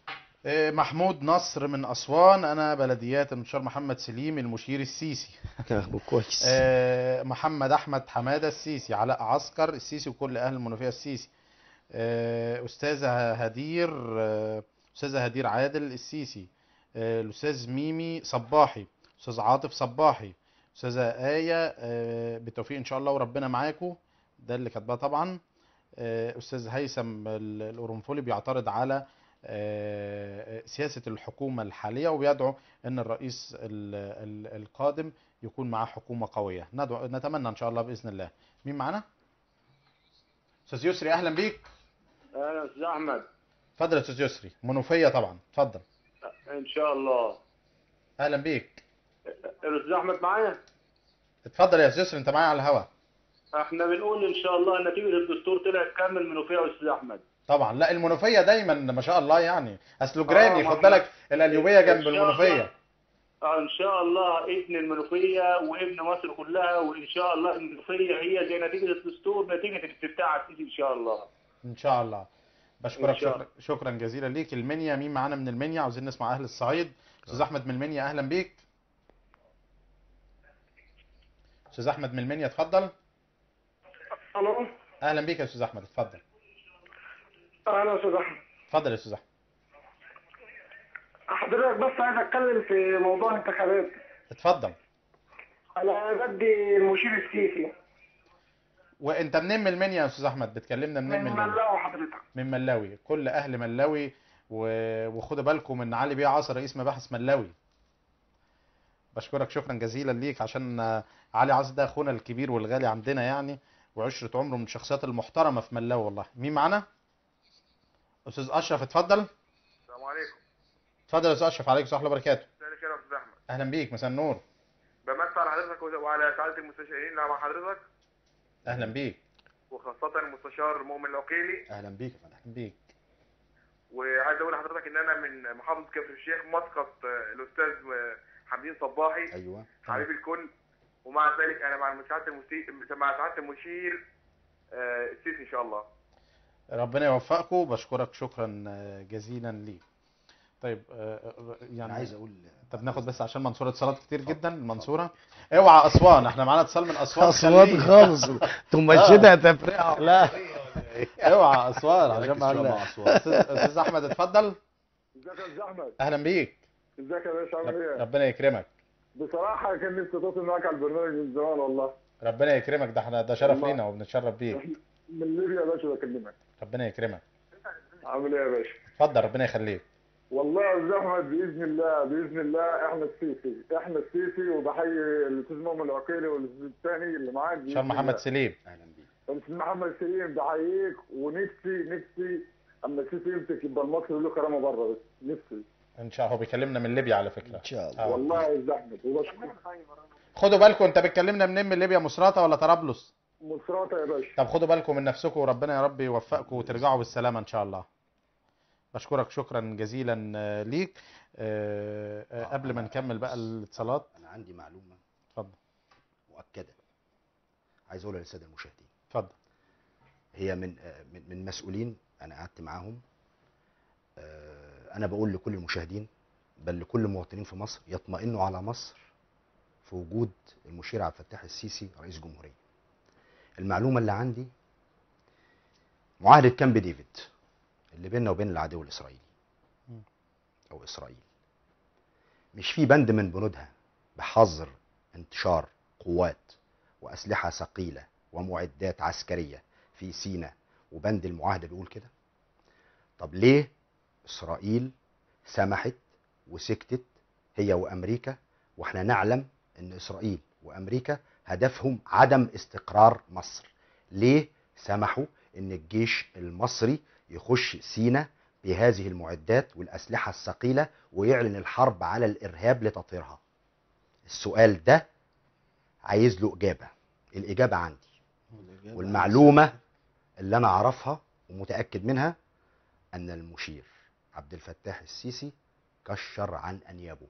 آه، محمود نصر من اسوان انا بلديات المستشار محمد سليم المشير السيسي كلام كويس آه، محمد احمد حماده السيسي علاء عسكر السيسي وكل اهل المنوفيه السيسي آه، استاذه هدير آه، استاذه هدير عادل السيسي آه، الاستاذ ميمي صباحي استاذ عاطف صباحي استاذه ايه آه، بالتوفيق ان شاء الله وربنا معاكم ده اللي كاتباه طبعا آه، استاذ هيثم ال- القرنفلي بيعترض على آه، سياسه الحكومه الحاليه وبيدعو ان الرئيس ال- ال- القادم يكون معاه حكومه قويه ندعو نتمنى ان شاء الله باذن الله مين معانا استاذ يسري اهلا بيك اهلا استاذ احمد اتفضل يا استاذ يسري منوفيه طبعا اتفضل ان شاء الله اهلا بيك الاستاذ احمد معايا اتفضل يا استاذ يسري انت معايا على الهوا احنا بنقول ان شاء الله نتيجه الدستور طلعت كامل منوفيه يا استاذ احمد طبعا لا المنوفيه دايما ما شاء الله يعني اصله جيراني آه، خد بالك القليوبيه جنب إن شاء المنوفيه الله. آه، ان شاء الله ابن المنوفيه وابن مصر كلها وان شاء الله المنوفيه هي زي نتيجه الدستور نتيجه الاستفتاء على السيسي ان شاء الله ان شاء الله بشكرك إن شاء شكرا شكرا جزيلا ليك المنيا مين معانا من المنيا عاوزين نسمع اهل الصعيد استاذ احمد من المنيا اهلا بيك استاذ احمد من المنيا اتفضل الو اهلا بيك يا استاذ احمد اتفضل انا استاذ احمد اتفضل يا استاذ احمد حضرتك بس عايز اتكلم في موضوع الانتخابات اتفضل انا بدي المشير السيسي وانت منين من المنيا يا استاذ احمد بتكلمنا منين من من المنيا ملاوي حضرتك من ملاوي كل اهل ملاوي و... وخدوا بالكم ان علي بيه عاصر رئيس مباحث ملاوي بشكرك شكرا جزيلا ليك عشان آه، علي عاصر ده اخونا الكبير والغالي عندنا يعني وعشرة عمره من الشخصيات المحترمة في ملاوي والله مين معانا استاذ اشرف اتفضل السلام عليكم اتفضل يا استاذ اشرف عليكم السلام ورحمة الله وبركاته مساء الخير يا استاذ احمد اهلا بيك مساء النور بمسي على حضرتك وعلى سعاده المستشارين اللي مع حضرتك اهلا بيك وخاصه المستشار مؤمن العقيلي اهلا بيك يا فندم اهلا بيك وعايز اقول لحضرتك ان انا من محافظه كفر الشيخ مسقط آه، الاستاذ آه، حمدين صباحي ايوه حبيب الكل ومع ذلك انا مع سعاده المشير مع سعاده المشير آه، السيسي ان شاء الله ربنا يوفقكم بشكرك شكرا آه، جزيلا ليك طيب آه، آه، انا يعني عايز اقول طب ناخد بس عشان منصورة اتصالات كتير جدا المنصورة اوعى اسوان احنا معانا اتصال من اسوان اصوات خليه. خالص تمشيتها تفرقع لا اوعى اسوان عشان ركز ما شوية قلنا. مع أسوان. استاذ أستاذ احمد اتفضل ازيك يا استاذ احمد اهلا بيك ازيك يا باشا عامل ايه ربنا يكرمك بصراحه كان نفسي اتصل معاك على البرنامج من زمان والله ربنا يكرمك ده احنا ده شرف والله. لينا وبنتشرف بيك من ليبيا يا باشا بكلمك ربنا يكرمك عامل ايه يا باشا اتفضل ربنا يخليك والله يا استاذ احمد باذن الله باذن الله احنا السيسي احنا السيسي وبحيي الاستاذ مؤمن العقيلي والاستاذ الثاني اللي معاك بإذن شار محمد الله. سليم اهلا بيك الاستاذ محمد سليم بحييك ونفسي نفسي اما السيسي يمسك يبقى المصري له كرامه بره بس نفسي ان شاء الله هو بيكلمنا من ليبيا على فكرة ان شاء الله آه. والله يا استاذ احمد وبشكرك خدوا بالكم انت بتكلمنا منين من ليبيا مصراتة ولا طرابلس مصراته يا باشا طب خدوا بالكم من نفسكم وربنا يا رب يوفقكم وترجعوا بالسلامة إن شاء الله بشكرك شكرا جزيلا آه، ليك آه، آه، قبل ما نكمل بقى الاتصالات انا عندي معلومه اتفضل مؤكده عايز اقولها للساده المشاهدين اتفضل هي من آه، من من مسؤولين انا قعدت معاهم آه، انا بقول لكل المشاهدين بل لكل المواطنين في مصر يطمئنوا على مصر في وجود المشير عبد الفتاح السيسي رئيس جمهوريه المعلومه اللي عندي معاهده كامب ديفيد اللي بيننا وبين العدو الاسرائيلي مم. او اسرائيل مش في بند من بنودها بحظر انتشار قوات واسلحه ثقيله ومعدات عسكريه في سيناء وبند المعاهده بيقول كده طب ليه اسرائيل سمحت وسكتت هي وامريكا واحنا نعلم ان اسرائيل وامريكا هدفهم عدم استقرار مصر ليه سمحوا ان الجيش المصري يخش سيناء بهذه المعدات والاسلحه الثقيله ويعلن الحرب على الارهاب لتطهيرها السؤال ده عايز له اجابه الاجابه عندي والمعلومه اللي انا اعرفها ومتاكد منها ان المشير عبد الفتاح السيسي كشر عن انيابه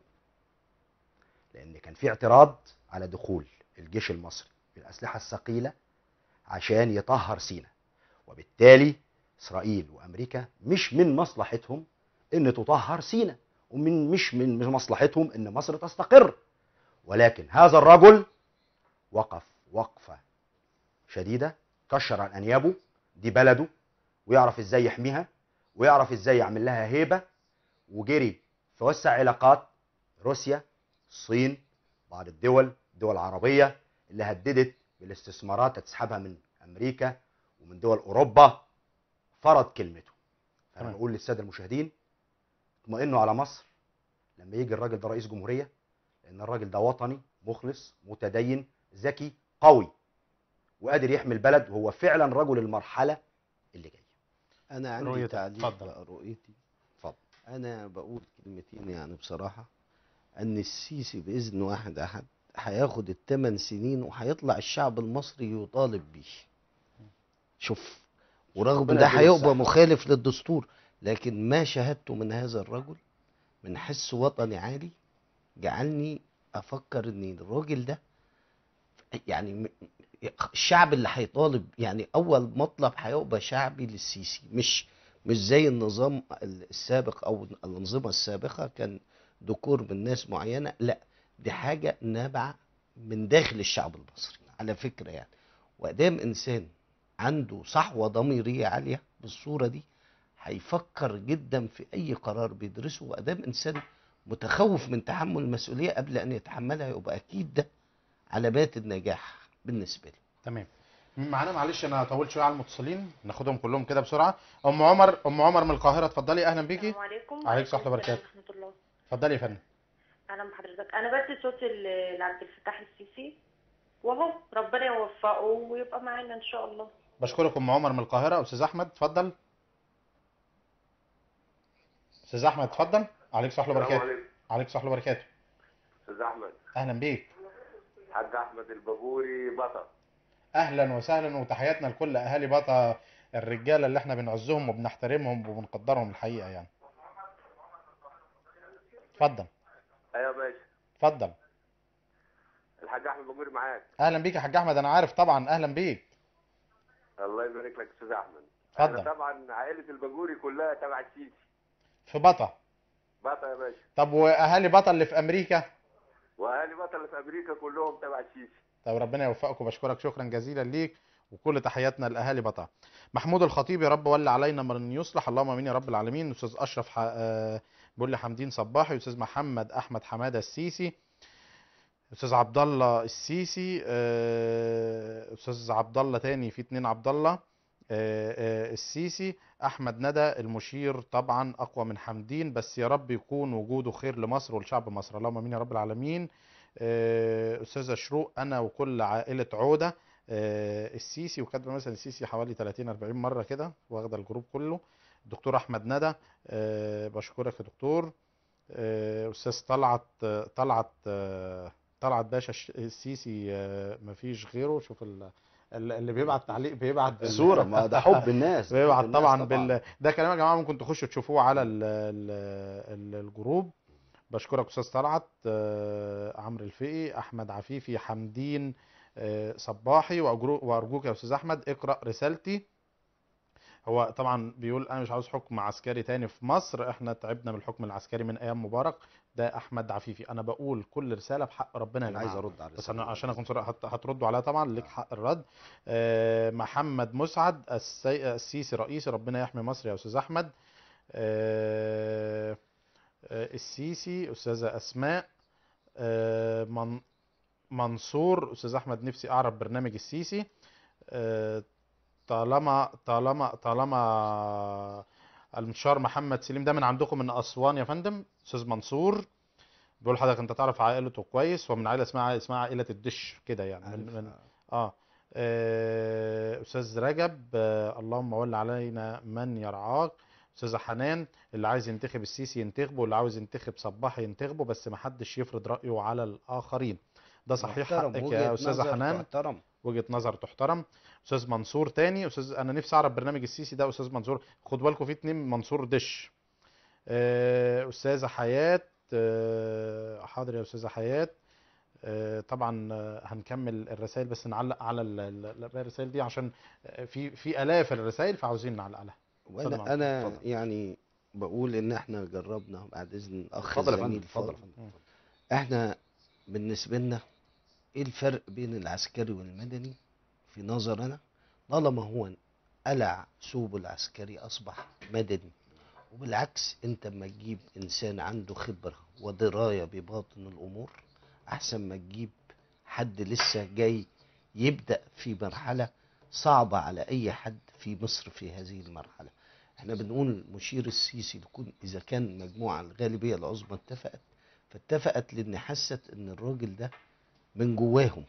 لان كان في اعتراض على دخول الجيش المصري بالاسلحه الثقيله عشان يطهر سيناء وبالتالي اسرائيل وامريكا مش من مصلحتهم ان تطهر سينا ومن مش من مش مصلحتهم ان مصر تستقر ولكن هذا الرجل وقف وقفه شديده كشر عن انيابه دي بلده ويعرف ازاي يحميها ويعرف ازاي يعمل لها هيبه وجري في وسع علاقات روسيا الصين بعض الدول الدول العربيه اللي هددت بالاستثمارات تسحبها من امريكا ومن دول اوروبا فرض كلمته فانا تمام. بقول للساده المشاهدين اطمئنوا على مصر لما يجي الراجل ده رئيس جمهوريه لان الراجل ده وطني مخلص متدين ذكي قوي وقادر يحمي البلد وهو فعلا رجل المرحله اللي جايه انا عندي رؤيتك، تعليق اتفضل. بقى رؤيتي اتفضل. انا بقول كلمتين يعني بصراحه ان السيسي باذن واحد احد هياخد الثمان سنين وهيطلع الشعب المصري يطالب بيه شوف ورغم ربنا ده يديله هيبقى الصحة. مخالف للدستور لكن ما شاهدته من هذا الرجل من حس وطني عالي جعلني افكر ان الراجل ده يعني م- الشعب اللي هيطالب يعني اول مطلب هيبقى شعبي للسيسي مش مش زي النظام السابق او الانظمه السابقه كان دكور من ناس معينه لا دي حاجه نابعه من داخل الشعب المصري على فكره يعني وادام انسان عنده صحوه ضميريه عاليه بالصوره دي هيفكر جدا في اي قرار بيدرسه وادام انسان متخوف من تحمل المسؤوليه قبل ان يتحملها يبقى اكيد ده علامات النجاح بالنسبه لي تمام مين معانا معلش انا طولت شويه على المتصلين ناخدهم كلهم كده بسرعه ام عمر ام عمر من القاهره اتفضلي اهلا بيكي السلام عليكم عليكم السلام وبركاته. ورحمة الله اتفضلي يا فندم أهلا بحضرتك أنا بدي صوت ل- لعبد الفتاح السيسي وهو ربنا يوفقه ويبقى معانا إن شاء الله بشكرك ام عمر من القاهره استاذ احمد اتفضل استاذ احمد اتفضل عليك صحه وبركاته عليكم عليك صحه وبركاته استاذ احمد اهلا بيك حاج احمد البابوري بطل اهلا وسهلا وتحياتنا لكل اهالي بطا الرجاله اللي احنا بنعزهم وبنحترمهم وبنقدرهم الحقيقه يعني اتفضل ايوه يا باشا اتفضل الحاج احمد البابوري معاك اهلا بيك يا حاج احمد انا عارف طبعا اهلا بيك الله يبارك لك استاذ احمد اتفضل. احنا طبعا عائله الباجوري كلها تبع السيسي في بطا بطل يا باشا طب واهالي بطا اللي في امريكا واهالي بطل اللي في امريكا كلهم تبع السيسي طب ربنا يوفقك وبشكرك شكرا جزيلا ليك وكل تحياتنا لاهالي بطا محمود الخطيب يا رب ولي علينا من يصلح اللهم امين يا رب العالمين استاذ اشرف ح... آه، بيقول لي حمدين صباحي استاذ محمد احمد حماده السيسي استاذ عبد الله السيسي آه، استاذ عبد الله تاني في اتنين عبد الله آه، آه، السيسي احمد ندى المشير طبعا اقوى من حمدين بس يا رب يكون وجوده خير لمصر ولشعب مصر اللهم امين يا رب العالمين آه، استاذه شروق انا وكل عائله عوده آه، السيسي وكاتبه مثلا السيسي حوالي 30 40 مره كده واخده الجروب كله الدكتور احمد ندى آه، بشكرك يا دكتور آه، استاذ طلعت آه، طلعت آه، طلعت باشا الش- السيسي آه، مفيش غيره شوف ال- ال- اللي بيبعت تعليق بيبعت بال- صوره ما ده حب الناس بيبعت حب الناس طبعا بال ده كلام يا جماعه ممكن تخشوا تشوفوه على ال... ال... ال- الجروب بشكرك استاذ طلعت آه، عمرو الفقي احمد عفيفي حمدين آه، صباحي وأجرو- وارجوك يا استاذ احمد اقرا رسالتي هو طبعا بيقول انا مش عاوز حكم عسكري تاني في مصر احنا تعبنا من الحكم العسكري من ايام مبارك ده احمد عفيفي انا بقول كل رساله بحق ربنا يا انا عايز جماعه ارد على بس انا الرسالة. عشان اكون صريح هت- هتردوا عليها طبعا ليك حق الرد آه، محمد مسعد السي- السيسي رئيسي ربنا يحمي مصر يا استاذ احمد آه، آه، السيسي استاذه اسماء آه، من منصور استاذ احمد نفسي اعرف برنامج السيسي آه، طالما طالما طالما المستشار محمد سليم ده من عندكم من اسوان يا فندم استاذ منصور بيقول حضرتك انت تعرف عائلته كويس ومن عائله اسمها اسمها عائله الدش كده يعني من من اه آه، استاذ رجب آه، اللهم ول علينا من يرعاك استاذه حنان اللي عايز ينتخب السيسي ينتخبه واللي عاوز ينتخب صباح ينتخبه بس ما حدش يفرض رايه على الاخرين ده صحيح محترم، حقك وجهة يا استاذه نظر حنان تحترم. وجهه نظر تحترم استاذ منصور تاني استاذ انا نفسي اعرف برنامج السيسي ده استاذ منصور خد بالكم في اتنين منصور دش آه، استاذه حياه آه، حاضر يا استاذه حياه آه، طبعا آه، هنكمل الرسائل بس نعلق على ال- ال- ال- الرسائل دي عشان آه، في في الاف الرسائل فعاوزين نعلق عليها اتفضل وانا معلم، انا اتفضل. يعني بقول ان احنا جربنا بعد اذن الاخ اتفضل يا فندم زميل اتفضل يا فاضل. فندم احنا بالنسبة لنا ايه الفرق بين العسكري والمدني في نظرنا طالما هو قلع ثوبه العسكري اصبح مدني وبالعكس انت اما تجيب انسان عنده خبرة ودراية بباطن الامور احسن ما تجيب حد لسه جاي يبدأ في مرحلة صعبة على اي حد في مصر في هذه المرحلة احنا بنقول مشير السيسي يكون اذا كان مجموعة الغالبية العظمى اتفقت فاتفقت لان حست ان الراجل ده من جواهم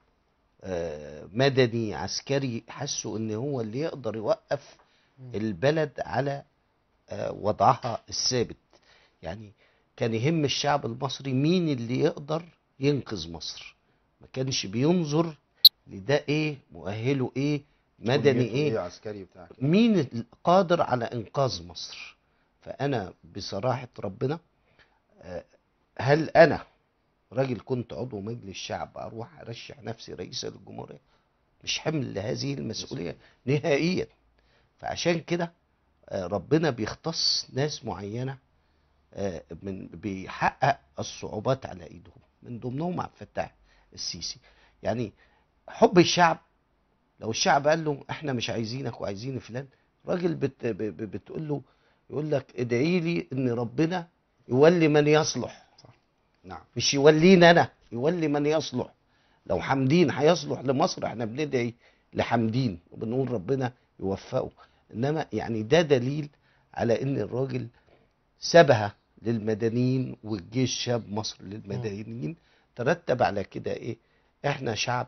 آه، مدني عسكري حسوا ان هو اللي يقدر يوقف البلد على آه، وضعها الثابت يعني كان يهم الشعب المصري مين اللي يقدر ينقذ مصر ما كانش بينظر لده ايه مؤهله ايه مدني كليته ايه عسكري بتاع كده. مين القادر على انقاذ مصر فانا بصراحه ربنا آه، هل انا راجل كنت عضو مجلس شعب اروح ارشح نفسي رئيس الجمهوريه مش حمل لهذه المسؤوليه نهائيا فعشان كده آه، ربنا بيختص ناس معينه آه، من بيحقق الصعوبات على ايدهم من ضمنهم عبد الفتاح السيسي يعني حب الشعب لو الشعب قال له احنا مش عايزينك وعايزين فلان راجل بت ب- ب- بتقول له يقول لك ادعي لي ان ربنا يولي من يصلح نعم مش يولينا انا يولي من يصلح لو حمدين هيصلح لمصر احنا بندعي لحمدين وبنقول ربنا يوفقه انما يعني ده دليل على ان الراجل سبها للمدنيين والجيش شاب مصر للمدنيين ترتب على كده ايه احنا شعب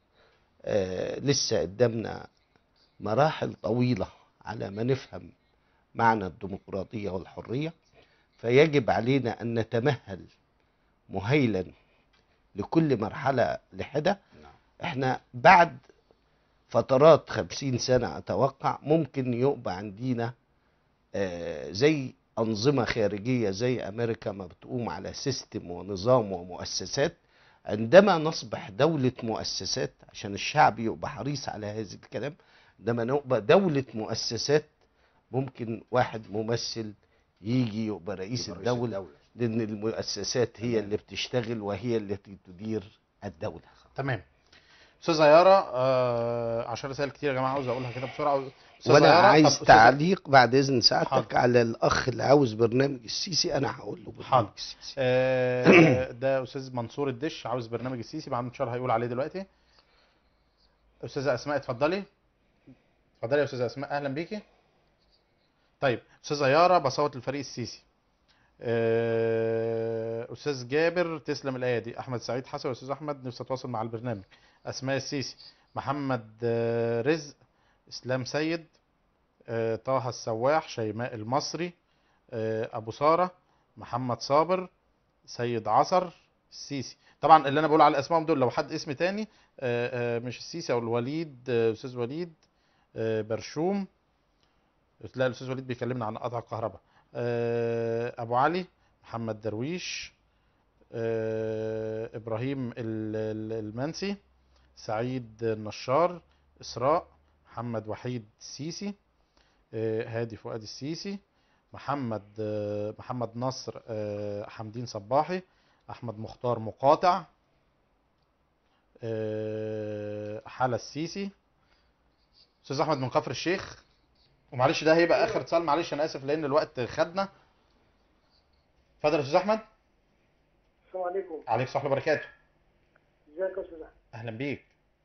آه لسه قدامنا مراحل طويلة على ما نفهم معنى الديمقراطية والحرية فيجب علينا أن نتمهل مهيلا لكل مرحلة لحدة نعم احنا بعد فترات خمسين سنة أتوقع ممكن يبقى عندنا آه، زي أنظمة خارجية زي أمريكا ما بتقوم على سيستم ونظام ومؤسسات عندما نصبح دولة مؤسسات عشان الشعب يبقى حريص على هذا الكلام عندما نبقى دولة مؤسسات ممكن واحد ممثل يجي يبقى رئيس يبقى الدولة لأن المؤسسات هي اللي بتشتغل وهي التي تدير الدولة تمام استاذه يارا آه عشان رسائل كتير يا جماعه عاوز اقولها كده بسرعه أستاذة وانا يارا، عايز طب أستاذة- تعليق بعد اذن سعادتك حاضر. على الاخ اللي عاوز برنامج السيسي انا هقول له برنامج حاضر. السيسي آه، ده استاذ منصور الدش عاوز برنامج السيسي بعد انشار هيقول عليه دلوقتي استاذه اسماء اتفضلي اتفضلي يا استاذه اسماء اهلا بيكي طيب استاذه يارا بصوت الفريق السيسي آه، استاذ جابر تسلم الايه دي احمد سعيد حسن استاذ احمد نفسي اتواصل مع البرنامج اسماء السيسي محمد آه، رزق اسلام سيد آه، طه السواح شيماء المصري آه، ابو ساره محمد صابر سيد عصر السيسي طبعا اللي انا بقول على اسمائهم دول لو حد اسم تاني آه، آه، مش السيسي او الوليد آه، استاذ وليد آه، برشوم لا الاستاذ وليد بيكلمنا عن قطع الكهرباء آه، ابو علي محمد درويش آه، ابراهيم ال- ال- المنسي سعيد النشار اسراء محمد وحيد السيسي آه، هادي فؤاد السيسي محمد آه، محمد نصر آه، حمدين صباحي احمد مختار مقاطع آه، حلا السيسي استاذ احمد من كفر الشيخ ومعلش ده هيبقى اخر اتصال معلش انا اسف لان الوقت خدنا اتفضل يا استاذ احمد السلام عليكم عليك الصحه وبركاته ازيك يا استاذ أحمد؟ اهلا بيك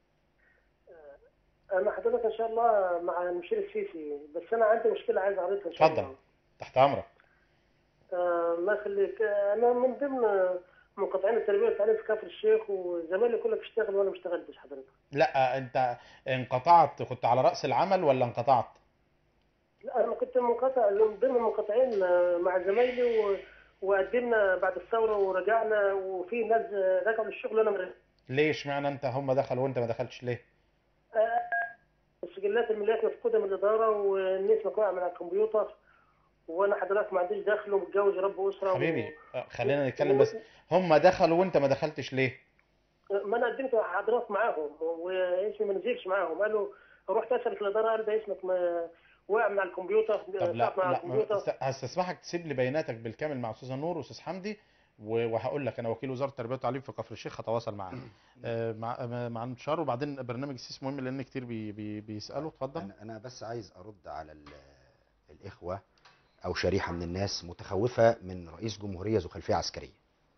انا حضرتك ان شاء الله مع المشير السيسي بس انا عندي مشكله عايز اعرضها ان شاء اتفضل. الله تحت امرك آه الله يخليك آه، انا من ضمن منقطعين التربيه والتعليم في كفر الشيخ وزمايلي كلها بتشتغل وانا ما اشتغلتش حضرتك لا انت انقطعت كنت على راس العمل ولا انقطعت لا انا كنت منقطع من ضمن المنقطعين آه، مع زمايلي و... وقدمنا بعد الثوره ورجعنا وفي ناس آه، رجعوا للشغل وانا ما ليه اشمعنى انت هم دخلوا وانت ما دخلتش ليه آه، السجلات الماليات مفقوده من الاداره والناس مقطوعه من على الكمبيوتر وانا حضرتك ما عنديش دخل ومتجوز رب اسره حبيبي آه، خلينا نتكلم بس هم دخلوا وانت ما دخلتش ليه و... ما انا قدمت حضرتك معاهم واسمي ما نزلش معاهم قالوا رحت اسال في الاداره قالوا ده اسمك ما وقع من على الكمبيوتر طب سقط لا من على لا الكمبيوتر ما- هستسمحك تسيب لي بياناتك بالكامل مع استاذه نور واستاذ حمدي و- وهقول لك انا وكيل وزاره التربيه والتعليم في كفر الشيخ هتواصل معاك آه، مع آه، مع انتشار وبعدين برنامج السيس مهم لان كتير بي بي بيسالوا اتفضل انا انا بس عايز ارد على ال- الاخوه او شريحه من الناس متخوفه من رئيس جمهوريه ذو خلفيه عسكريه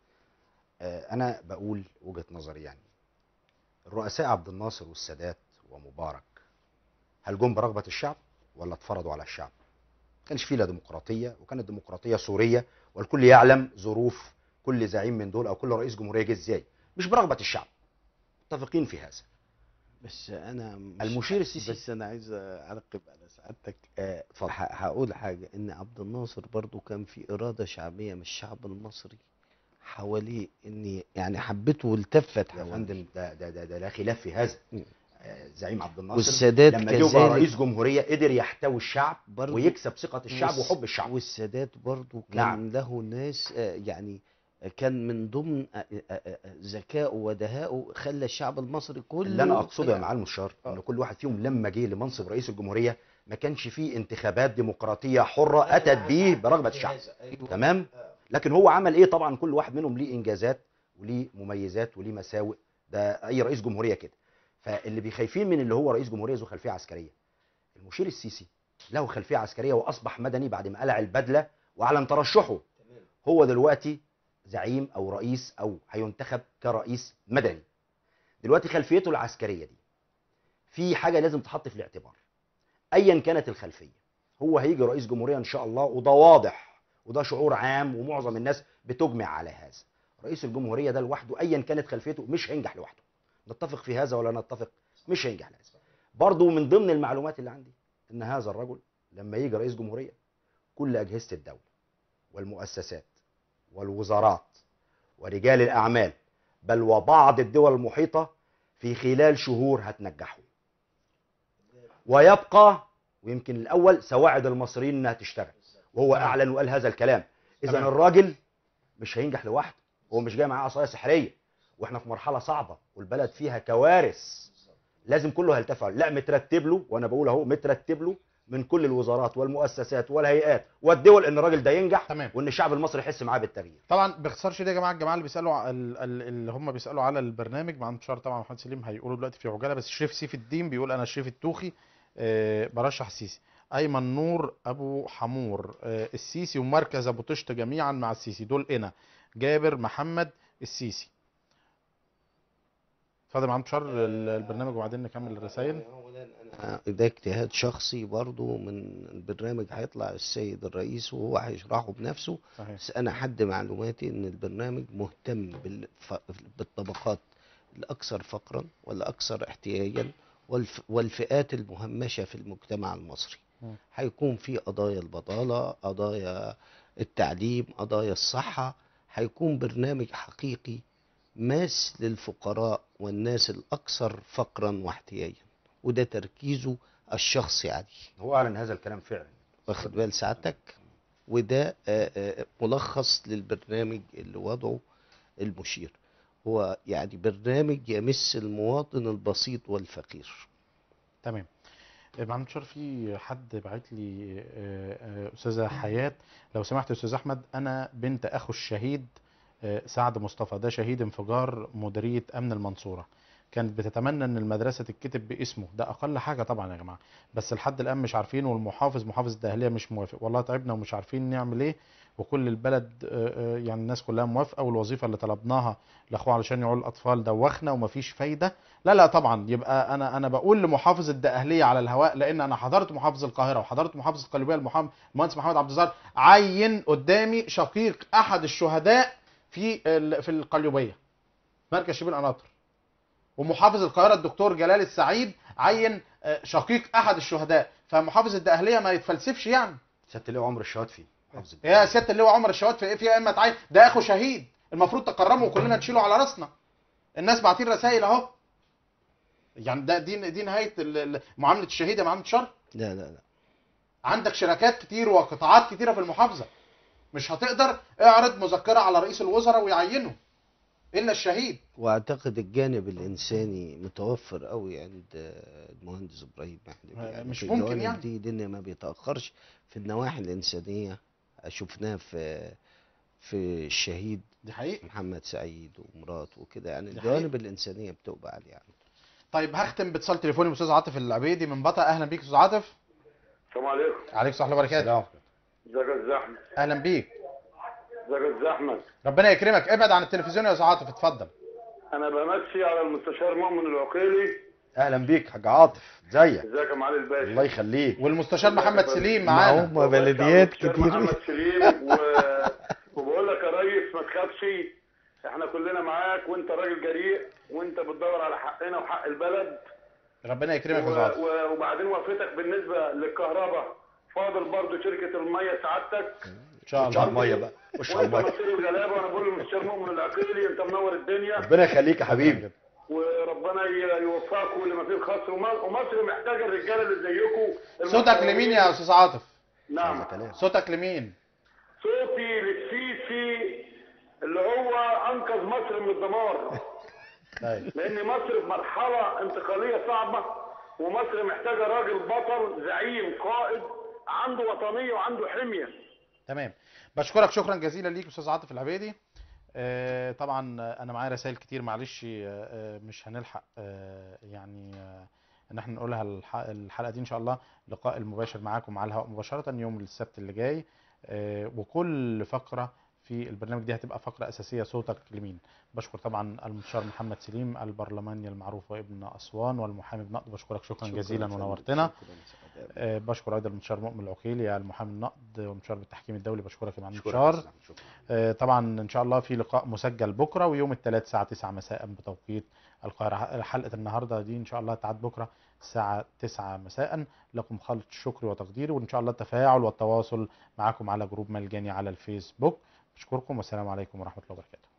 آه، انا بقول وجهه نظري يعني الرؤساء عبد الناصر والسادات ومبارك هل جم برغبه الشعب ولا اتفرضوا على الشعب ما كانش فيه لا ديمقراطيه وكانت ديمقراطيه سوريه والكل يعلم ظروف كل زعيم من دول او كل رئيس جمهوريه جه ازاي مش برغبه الشعب متفقين في هذا بس انا مش المشير السيسي بس انا عايز اعقب على سعادتك آه، اتفضل ه- هقول حاجه ان عبد الناصر برضو كان في اراده شعبيه من الشعب المصري حواليه ان يعني حبته والتفت يا حواليه فندم ده ده ده, ده لا خلاف في هذا مم. آه، زعيم عبد الناصر والسادات لما جه وبقى كذلك. رئيس جمهوريه قدر يحتوي الشعب برضو ويكسب ثقه الشعب والس- وحب الشعب والسادات برضو كان نعم. له ناس آه، يعني كان من ضمن آه، آه، آه، ذكائه ودهائه خلى الشعب المصري كله اللي انا اقصده يا يعني معالي المستشار آه. ان كل واحد فيهم لما جه لمنصب رئيس الجمهوريه ما كانش فيه انتخابات ديمقراطيه حره اتت بيه برغبه الشعب تمام لكن هو عمل ايه طبعا كل واحد منهم ليه انجازات وليه مميزات وليه مساوئ ده اي رئيس جمهوريه كده فاللي بيخايفين من اللي هو رئيس جمهوريه ذو خلفيه عسكريه المشير السيسي له خلفيه عسكريه واصبح مدني بعد ما قلع البدله واعلن ترشحه هو دلوقتي زعيم او رئيس او هينتخب كرئيس مدني دلوقتي خلفيته العسكريه دي في حاجه لازم تحط في الاعتبار ايا كانت الخلفيه هو هيجي رئيس جمهوريه ان شاء الله وده واضح وده شعور عام ومعظم الناس بتجمع على هذا رئيس الجمهوريه ده لوحده ايا كانت خلفيته مش هينجح لوحده نتفق في هذا ولا نتفق مش هينجح لهذا برضه من ضمن المعلومات اللي عندي ان هذا الرجل لما يجي رئيس جمهوريه كل اجهزه الدوله والمؤسسات والوزارات ورجال الاعمال بل وبعض الدول المحيطه في خلال شهور هتنجحه ويبقى ويمكن الاول سواعد المصريين انها تشتغل وهو اعلن وقال هذا الكلام اذا تمام. الراجل مش هينجح لوحده هو مش جاي معاه عصايه سحريه واحنا في مرحله صعبه والبلد فيها كوارث لازم كله هيلتفت لا مترتب له وانا بقول اهو مترتب له من كل الوزارات والمؤسسات والهيئات والدول ان الراجل ده ينجح تمام. وان الشعب المصري يحس معاه بالتغيير طبعا باختصار شديد يا جماعه الجماعه اللي بيسالوا ع- ال- ال- اللي هم بيسالوا على البرنامج مع انتشار طبعا محمد سليم هيقولوا دلوقتي في عجاله بس شريف سيف الدين بيقول انا شريف التوخي آه، برشح السيسي ايمن نور ابو حمور آه، السيسي ومركز ابو طشت جميعا مع السيسي دول انا جابر محمد السيسي اتفضل يا معلم انتشار ال- البرنامج وبعدين نكمل الرسائل أنا ده اجتهاد شخصي برضو من البرنامج هيطلع السيد الرئيس وهو هيشرحه بنفسه صحيح بس انا حد معلوماتي ان البرنامج مهتم بالف... بالطبقات الاكثر فقرا والاكثر احتياجا والف... والفئات المهمشه في المجتمع المصري مم. هيكون في قضايا البطاله قضايا التعليم قضايا الصحه هيكون برنامج حقيقي ماس للفقراء والناس الاكثر فقرا واحتياجا وده تركيزه الشخصي عليه هو اعلن هذا الكلام فعلا واخد بال سعادتك وده آه، آه، ملخص للبرنامج اللي وضعه المشير هو يعني برنامج يمس المواطن البسيط والفقير تمام آه، معلم انتشار في حد بعت لي آه، آه، استاذه حياه لو سمحت يا استاذ احمد انا بنت اخو الشهيد آه، سعد مصطفى ده شهيد انفجار مديريه امن المنصوره كانت بتتمنى ان المدرسه تتكتب باسمه ده اقل حاجه طبعا يا جماعه بس لحد الان مش عارفين والمحافظ محافظ الدهليه مش موافق والله تعبنا ومش عارفين نعمل ايه وكل البلد آه، آه، يعني الناس كلها موافقه والوظيفه اللي طلبناها لاخوه علشان يعول الاطفال دوخنا ومفيش فايده لا لا طبعا يبقى انا انا بقول لمحافظ الدقهليه على الهواء لان انا حضرت محافظ القاهره وحضرت محافظ القليوبيه المحام- المهندس محمد عبد الزار عين قدامي شقيق احد الشهداء في ال- في القليوبيه مركز شبين قناطر ومحافظ القاهره الدكتور جلال السعيد عين آه، شقيق احد الشهداء فمحافظ الدقهليه ما يتفلسفش يعني سياده اللواء عمر الشهاد فيه محافظ يا سياده اللواء عمر الشوات في ايه في اما تعين ده اخو شهيد المفروض تكرمه وكلنا نشيله على راسنا الناس باعتين رسائل اهو يعني ده دي دي نهايه ال- ال- معامله الشهيد يا معامله شر لا لا لا عندك شركات كتير وقطاعات كتيره في المحافظه مش هتقدر اعرض مذكره على رئيس الوزراء ويعينه الا الشهيد واعتقد الجانب الانساني متوفر قوي عند آه، المهندس ابراهيم مهدي يعني مش في ممكن الجوانب يعني. دي لان ما بيتاخرش في النواحي الانسانيه شفناه في في الشهيد دي حقيقة محمد سعيد ومراته وكده يعني دي الجوانب الانسانيه بتبقى عليه يعني. طيب هختم باتصال تليفوني باستاذ عاطف العبيدي من بطا اهلا بيك استاذ عاطف السلام عليكم عليكم السلام ورحمه الله وبركاته ازيك يا استاذ احمد اهلا بيك ازيك يا استاذ احمد ربنا يكرمك ابعد عن التلفزيون يا استاذ عاطف اتفضل انا بمسي على المستشار مؤمن العقيلي اهلا بيك حاج عاطف ازيك ازيك يا معالي الباشا الله يخليك والمستشار محمد سليم ما معانا هم بلديات المستشار كتير محمد سليم و... وبقول لك يا ريس ما تخافش احنا كلنا معاك وانت راجل جريء وانت بتدور على حقنا وحق البلد ربنا يكرمك يا و... استاذ عاطف و... وبعدين وقفتك بالنسبه للكهرباء فاضل برضو شركه الميه سعادتك ان شاء خش على الله الميه بقى خش على وانت الميه مصير الغلابه وانا بقول للمستشار مؤمن العقيلي انت منور الدنيا ربنا يخليك يا حبيبي وربنا ي- يوفقكم لما فيه الخير وم- ومصر محتاجه الرجاله اللي زيكم صوتك لمين يا استاذ عاطف نعم كلام صوتك لمين صوتي للسيسي اللي هو انقذ مصر من الدمار طيب لان مصر في مرحله انتقاليه صعبه ومصر محتاجه راجل بطل زعيم قائد عنده وطنيه وعنده حميه تمام بشكرك شكرا جزيلا ليك استاذ عاطف العبيدي آه، طبعا انا معايا رسائل كتير معلش آه، آه، مش هنلحق آه، يعني آه، ان احنا نقولها الح- الحلقه دي ان شاء الله لقاء المباشر معاكم على الهواء مباشره يوم السبت اللي جاي آه، وكل فقره في البرنامج دي هتبقى فقره اساسيه صوتك لمين بشكر طبعا المستشار محمد سليم البرلماني المعروف وابن اسوان والمحامي بنقد بشكرك شكرا, جزيلا فندم. ونورتنا شكراً سعداء. آه، بشكر ايضا المستشار مؤمن العقيلي المحامي النقد ومستشار بالتحكيم الدولي بشكرك يا معالي شكرا المستشار يا أستاذ أحمد، شكرا آه، طبعا ان شاء الله في لقاء مسجل بكره ويوم الثلاث الساعه 9 مساء بتوقيت القاهره حلقه النهارده دي ان شاء الله تعاد بكره الساعه 9 مساء لكم خالص شكري وتقديري وان شاء الله التفاعل والتواصل معكم على جروب ملجاني على الفيسبوك بشكركم والسلام عليكم ورحمه الله وبركاته